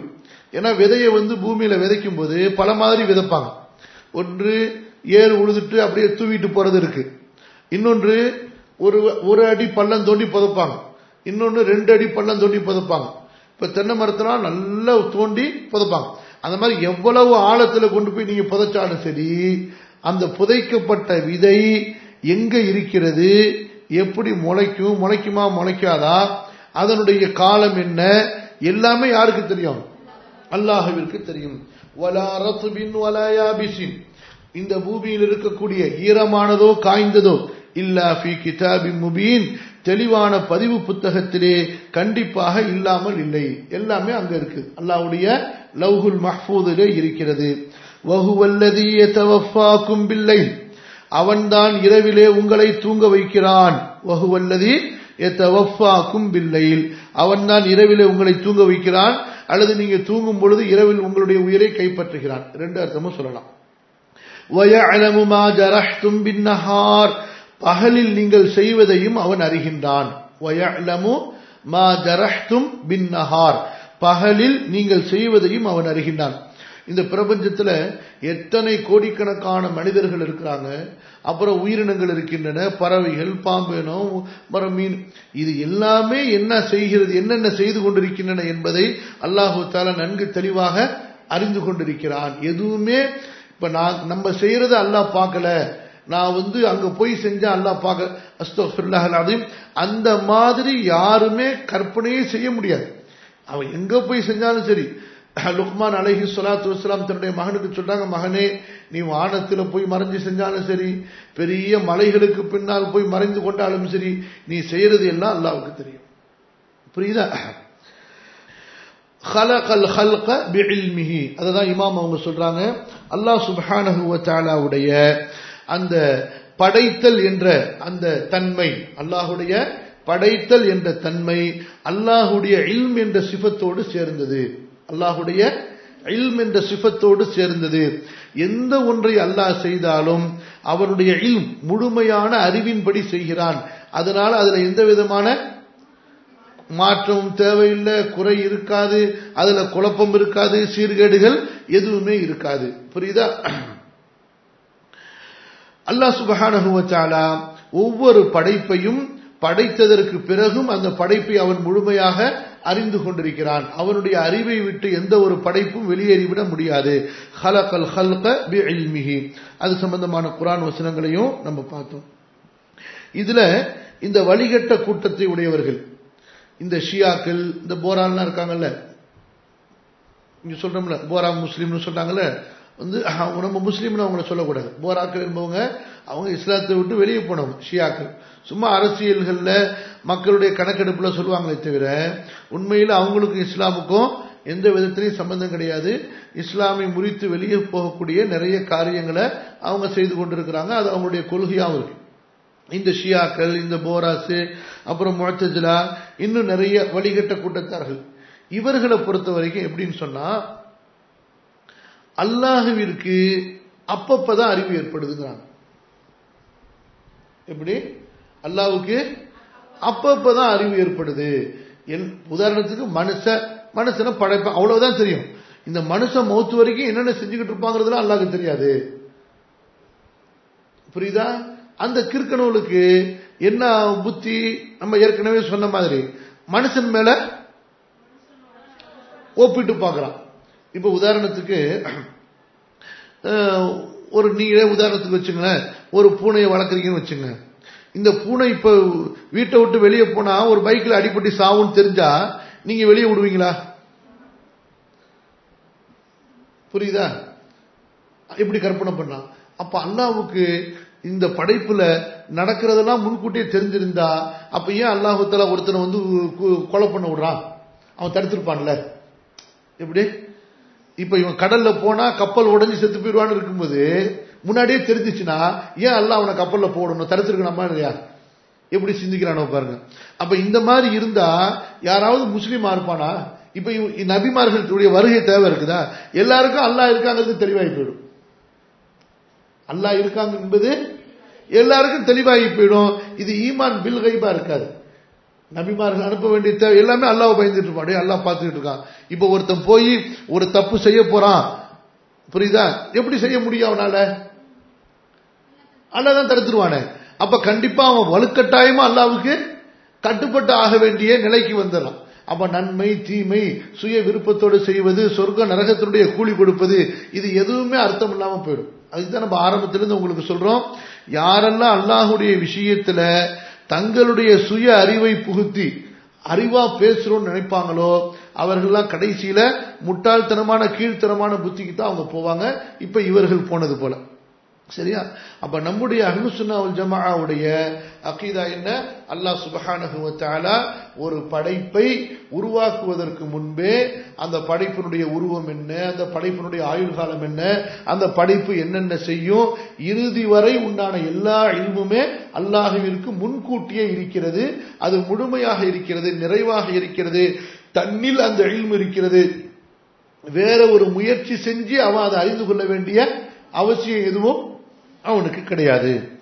ஏன்னா விதையை வந்து பூமியில விதைக்கும் போது பல மாதிரி விதைப்பாங்க ஒன்று ஏறு உழுதுட்டு அப்படியே தூவிட்டு போறது இருக்கு இன்னொன்று ஒரு ஒரு அடி பள்ளம் தோண்டி புதைப்பாங்க இன்னொன்று ரெண்டு அடி பள்ளம் தோண்டி புதைப்பாங்க இப்ப தென்னை மரத்தினா நல்லா தோண்டி புதைப்பாங்க அந்த மாதிரி எவ்வளவு ஆழத்துல கொண்டு போய் நீங்க புதைச்சாலும் சரி அந்த புதைக்கப்பட்ட விதை எங்க இருக்கிறது எப்படி முளைக்கும் முளைக்குமா முளைக்காதா அதனுடைய காலம் என்ன எல்லாமே யாருக்கு தெரியும் அல்லாஹுவிற்கு தெரியும் வலா ரத்பின் வலா யாபிசின் இந்த பூமியில் இருக்கக்கூடிய ஈரமானதோ காய்ந்ததோ இல்லா ஃபி கிதாபி முபீன் தெளிவான பதிவு புத்தகத்திலே கண்டிப்பாக இல்லாமல் இல்லை எல்லாமே அங்க இருக்கு அல்லாஹ்வுடைய லவ்ஹுல் மஹ்ஃபூதிலே இருக்கிறது வஹுவல்லதி யதவஃபாக்கும் பில்லைல் அவன்தான் இரவிலே உங்களை தூங்க வைக்கிறான் வஹுவல்லதி யதவஃபாக்கும் பில்லைல் அவன்தான் இரவிலே உங்களை தூங்க வைக்கிறான் அல்லது நீங்க தூங்கும் பொழுது இரவில் உங்களுடைய உயிரை கைப்பற்றுகிறான் ரெண்டு அர்த்தமும் சொல்லலாம் وَيَعْلَمُ مَا جَرَحْتُمْ بِالنَّهَارِ பகலில் நீங்கள் செய்வதையும் அவன் அறிகின்றான் وَيَعْلَمُ مَا جَرَحْتُمْ بِالنَّهَارِ பகலில் நீங்கள் செய்வதையும் அவன் அறிகின்றான் இந்த பிரபஞ்சத்துல எத்தனை கோடிக்கணக்கான மனிதர்கள் இருக்கிறாங்க அப்புறம் உயிரினங்கள் இருக்கின்றன பறவைகள் பாம்பேனோ மரம் மீன் இது எல்லாமே என்ன செய்கிறது என்னென்ன செய்து கொண்டிருக்கின்றன என்பதை அல்லாஹு தாலா நன்கு தெளிவாக அறிந்து கொண்டிருக்கிறான் எதுவுமே இப்ப நான் நம்ம செய்யறத அல்லாஹ் பார்க்கல நான் வந்து அங்க போய் செஞ்சா அல்லாஹ் பார்க்க அஸ்தோஃபில்லாஹ் அதையும் அந்த மாதிரி யாருமே கற்பனையே செய்ய முடியாது அவன் எங்க போய் செஞ்சாலும் சரி லுக்மான் அலஹி சொலாத்து வஸ்லாம் தன்னுடைய மகனுக்கு சொல்றாங்க மகனே நீ வானத்துல போய் மறைஞ்சு செஞ்சாலும் சரி பெரிய மலைகளுக்கு பின்னால் போய் மறைந்து கொண்டாலும் சரி நீ செய்யறது எல்லாம் அல்லாவுக்கு தெரியும் புரியுதா ஹலகல் ஹல்க பிஇல்மிஹி அதுதான் இமாம் அவங்க சொல்றாங்க அல்லாஹ் சுப்ஹானஹு வ தஆலாவுடைய அந்த படைத்தல் என்ற அந்த தன்மை அல்லாஹுடைய படைத்தல் என்ற தன்மை அல்லாஹுடைய இல்ம் என்ற சிஃபத்தோடு சேர்ந்தது அல்லாஹுடைய இல்ம் என்ற சிஃபத்தோடு சேர்ந்தது எந்த ஒன்றை அல்லாஹ் செய்தாலும் அவனுடைய இல்ம் முழுமையான அறிவின்படி செய்கிறான் அதனால அதுல எந்த விதமான மாற்றமும் தேவையில்லை குறை இருக்காது அதுல குழப்பம் இருக்காது சீர்கேடுகள் எதுவுமே இருக்காது புரியுதா அல்லாஹ் சுபஹானஹுவச்சாலா ஒவ்வொரு படைப்பையும் படைத்ததற்கு பிறகும் அந்த படைப்பை அவன் முழுமையாக அறிந்து கொண்டிருக்கிறான் அவனுடைய அறிவை விட்டு எந்த ஒரு படைப்பும் வெளியேறிவிட முடியாது ஹலகல் ஹல்க பி இல்மிஹி அது சம்பந்தமான குரான் வசனங்களையும் நம்ம பார்த்தோம் இதுல இந்த வழிகட்ட கூட்டத்தை உடையவர்கள் இந்த ஷியாக்கள் இந்த போரான்லாம் இருக்காங்கல்ல இங்க சொல்றோம்ல போரா முஸ்லீம்னு சொல்றாங்கல்ல வந்து நம்ம முஸ்லீம்னு அவங்கள சொல்லக்கூடாது போராக்கள் என்பவங்க அவங்க இஸ்லாத்தை விட்டு வெளியே போனவங்க ஷியாக்கள் சும்மா அரசியல்களில் மக்களுடைய கணக்கெடுப்புல சொல்லுவாங்களே தவிர உண்மையில் அவங்களுக்கும் இஸ்லாமுக்கும் எந்த விதத்திலையும் சம்பந்தம் கிடையாது இஸ்லாமை முறித்து வெளியே போகக்கூடிய நிறைய காரியங்களை அவங்க செய்து கொண்டிருக்கிறாங்க அது அவங்களுடைய கொள்கையாகவும் இருக்கு இந்த ஷியாக்கள் இந்த போராசு அப்புறம் முழத்தஜிலா இன்னும் நிறைய வழிகட்ட கூட்டத்தார்கள் இவர்களை பொறுத்த வரைக்கும் எப்படின்னு சொன்னா அல்லாஹுவிற்கு அப்பப்பதான் அறிவு ஏற்படுதுங்கிறாங்க எப்படி அல்லாவுக்கு அப்பப்பதான் அறிவு ஏற்படுது உதாரணத்துக்கு மனுஷ மனுஷனை படைப்ப அவ்வளவுதான் தெரியும் இந்த மனுஷன் மௌத்து வரைக்கும் என்னென்ன செஞ்சுக்கிட்டு இருப்பாங்கிறதுலாம் அல்லாவுக்கு தெரியாது புரியுதா அந்த கிறுக்கனூலுக்கு என்ன புத்தி நம்ம ஏற்கனவே சொன்ன மாதிரி மனுஷன் மேல ஒப்பிட்டு பார்க்கலாம் இப்ப உதாரணத்துக்கு ஒரு நீங்களே உதாரணத்துக்கு வச்சுங்களேன் ஒரு பூனையை வளர்க்குறீங்கன்னு வச்சுங்க இந்த பூனை இப்ப வீட்டை விட்டு வெளியே போனா ஒரு பைக்ல அடிப்பட்டு சாவுன்னு தெரிஞ்சா நீங்க வெளியே விடுவீங்களா புரியுதா எப்படி கற்பனை பண்ணலாம் அப்ப அல்லாவுக்கு இந்த படைப்புல நடக்கிறதெல்லாம் முன்கூட்டியே தெரிஞ்சிருந்தா அப்ப ஏன் அல்லாஹுத்தலா ஒருத்தனை வந்து கொலை பண்ண விடுறான் அவன் தடுத்திருப்பான்ல எப்படி இப்ப இவன் கடல்ல போனா கப்பல் உடஞ்சி செத்து போயிடுவான்னு இருக்கும்போது முன்னாடியே தெரிஞ்சிச்சுன்னா ஏன் அல்ல அவனை கப்பல்ல போடணும் தடுத்திருக்கணுமா இல்லையா எப்படி சிந்திக்கிறானோ பாருங்க அப்ப இந்த மாதிரி இருந்தா யாராவது முஸ்லீமா இருப்பானா இப்ப நபிமார்களுடைய வருகை தேவை இருக்குதா எல்லாருக்கும் அல்லா இருக்காங்கிறது தெளிவாகி போயிடும் அல்லா இருக்காங்க என்பது எல்லாருக்கும் தெளிவாகி போயிடும் இது ஈமான் பில் கைபா இருக்காது நபிமார்கள் அனுப்ப வேண்டிய தேவை எல்லாமே அல்லாஹ் பயந்துட்டு இருப்பான் டேய் அல்லாஹ் பார்த்துக்கிட்டு இருக்கான் இப்போ ஒருத்தன் போய் ஒரு தப்பு செய்ய போறான் புரியுதா எப்படி செய்ய முடியும் அவனால அல்லாஹ் தான் தடுத்துருவானே அப்ப கண்டிப்பா அவன் வலுக்கட்டாயமா அல்லாவுக்கு கட்டுப்பட்டு ஆக வேண்டிய நிலைக்கு வந்துடலாம் அப்ப நன்மை தீமை சுய விருப்பத்தோடு செய்வது சொர்க்க நரகத்தினுடைய கூலி கொடுப்பது இது எதுவுமே அர்த்தம் இல்லாம போயிடும் அதுதான் நம்ம ஆரம்பத்திலிருந்து உங்களுக்கு சொல்றோம் யாரெல்லாம் அல்லாஹுடைய விஷயத்துல தங்களுடைய சுய அறிவை புகுத்தி அறிவா பேசுறோம்னு நினைப்பாங்களோ அவர்கள்லாம் கடைசியில முட்டாள்தனமான கீழ்த்தனமான புத்திக்கு தான் அவங்க போவாங்க இப்ப இவர்கள் போனது போல சரியா அப்ப நம்முடைய அஹ்லுசுன்னாவல் ஜமாவுடைய அகீதா என்ன அல்லாஹ் சுபஹானஹு வ தஆலா ஒரு படைப்பை உருவாக்குவதற்கு முன்பே அந்த படைப்பினுடைய உருவம் என்ன அந்த படைப்பினுடைய ஆயுள் காலம் என்ன அந்த படைப்பு என்னென்ன செய்யும் இறுதி வரை உண்டான எல்லா இல்முமே அல்லாஹுவிற்கு முன்கூட்டியே இருக்கிறது அது முழுமையாக இருக்கிறது நிறைவாக இருக்கிறது தன்னில் அந்த இல்மு இருக்கிறது வேற ஒரு முயற்சி செஞ்சு அவன் அதை அறிந்து கொள்ள வேண்டிய அவசியம் எதுவும் அவனுக்கு கிடையாது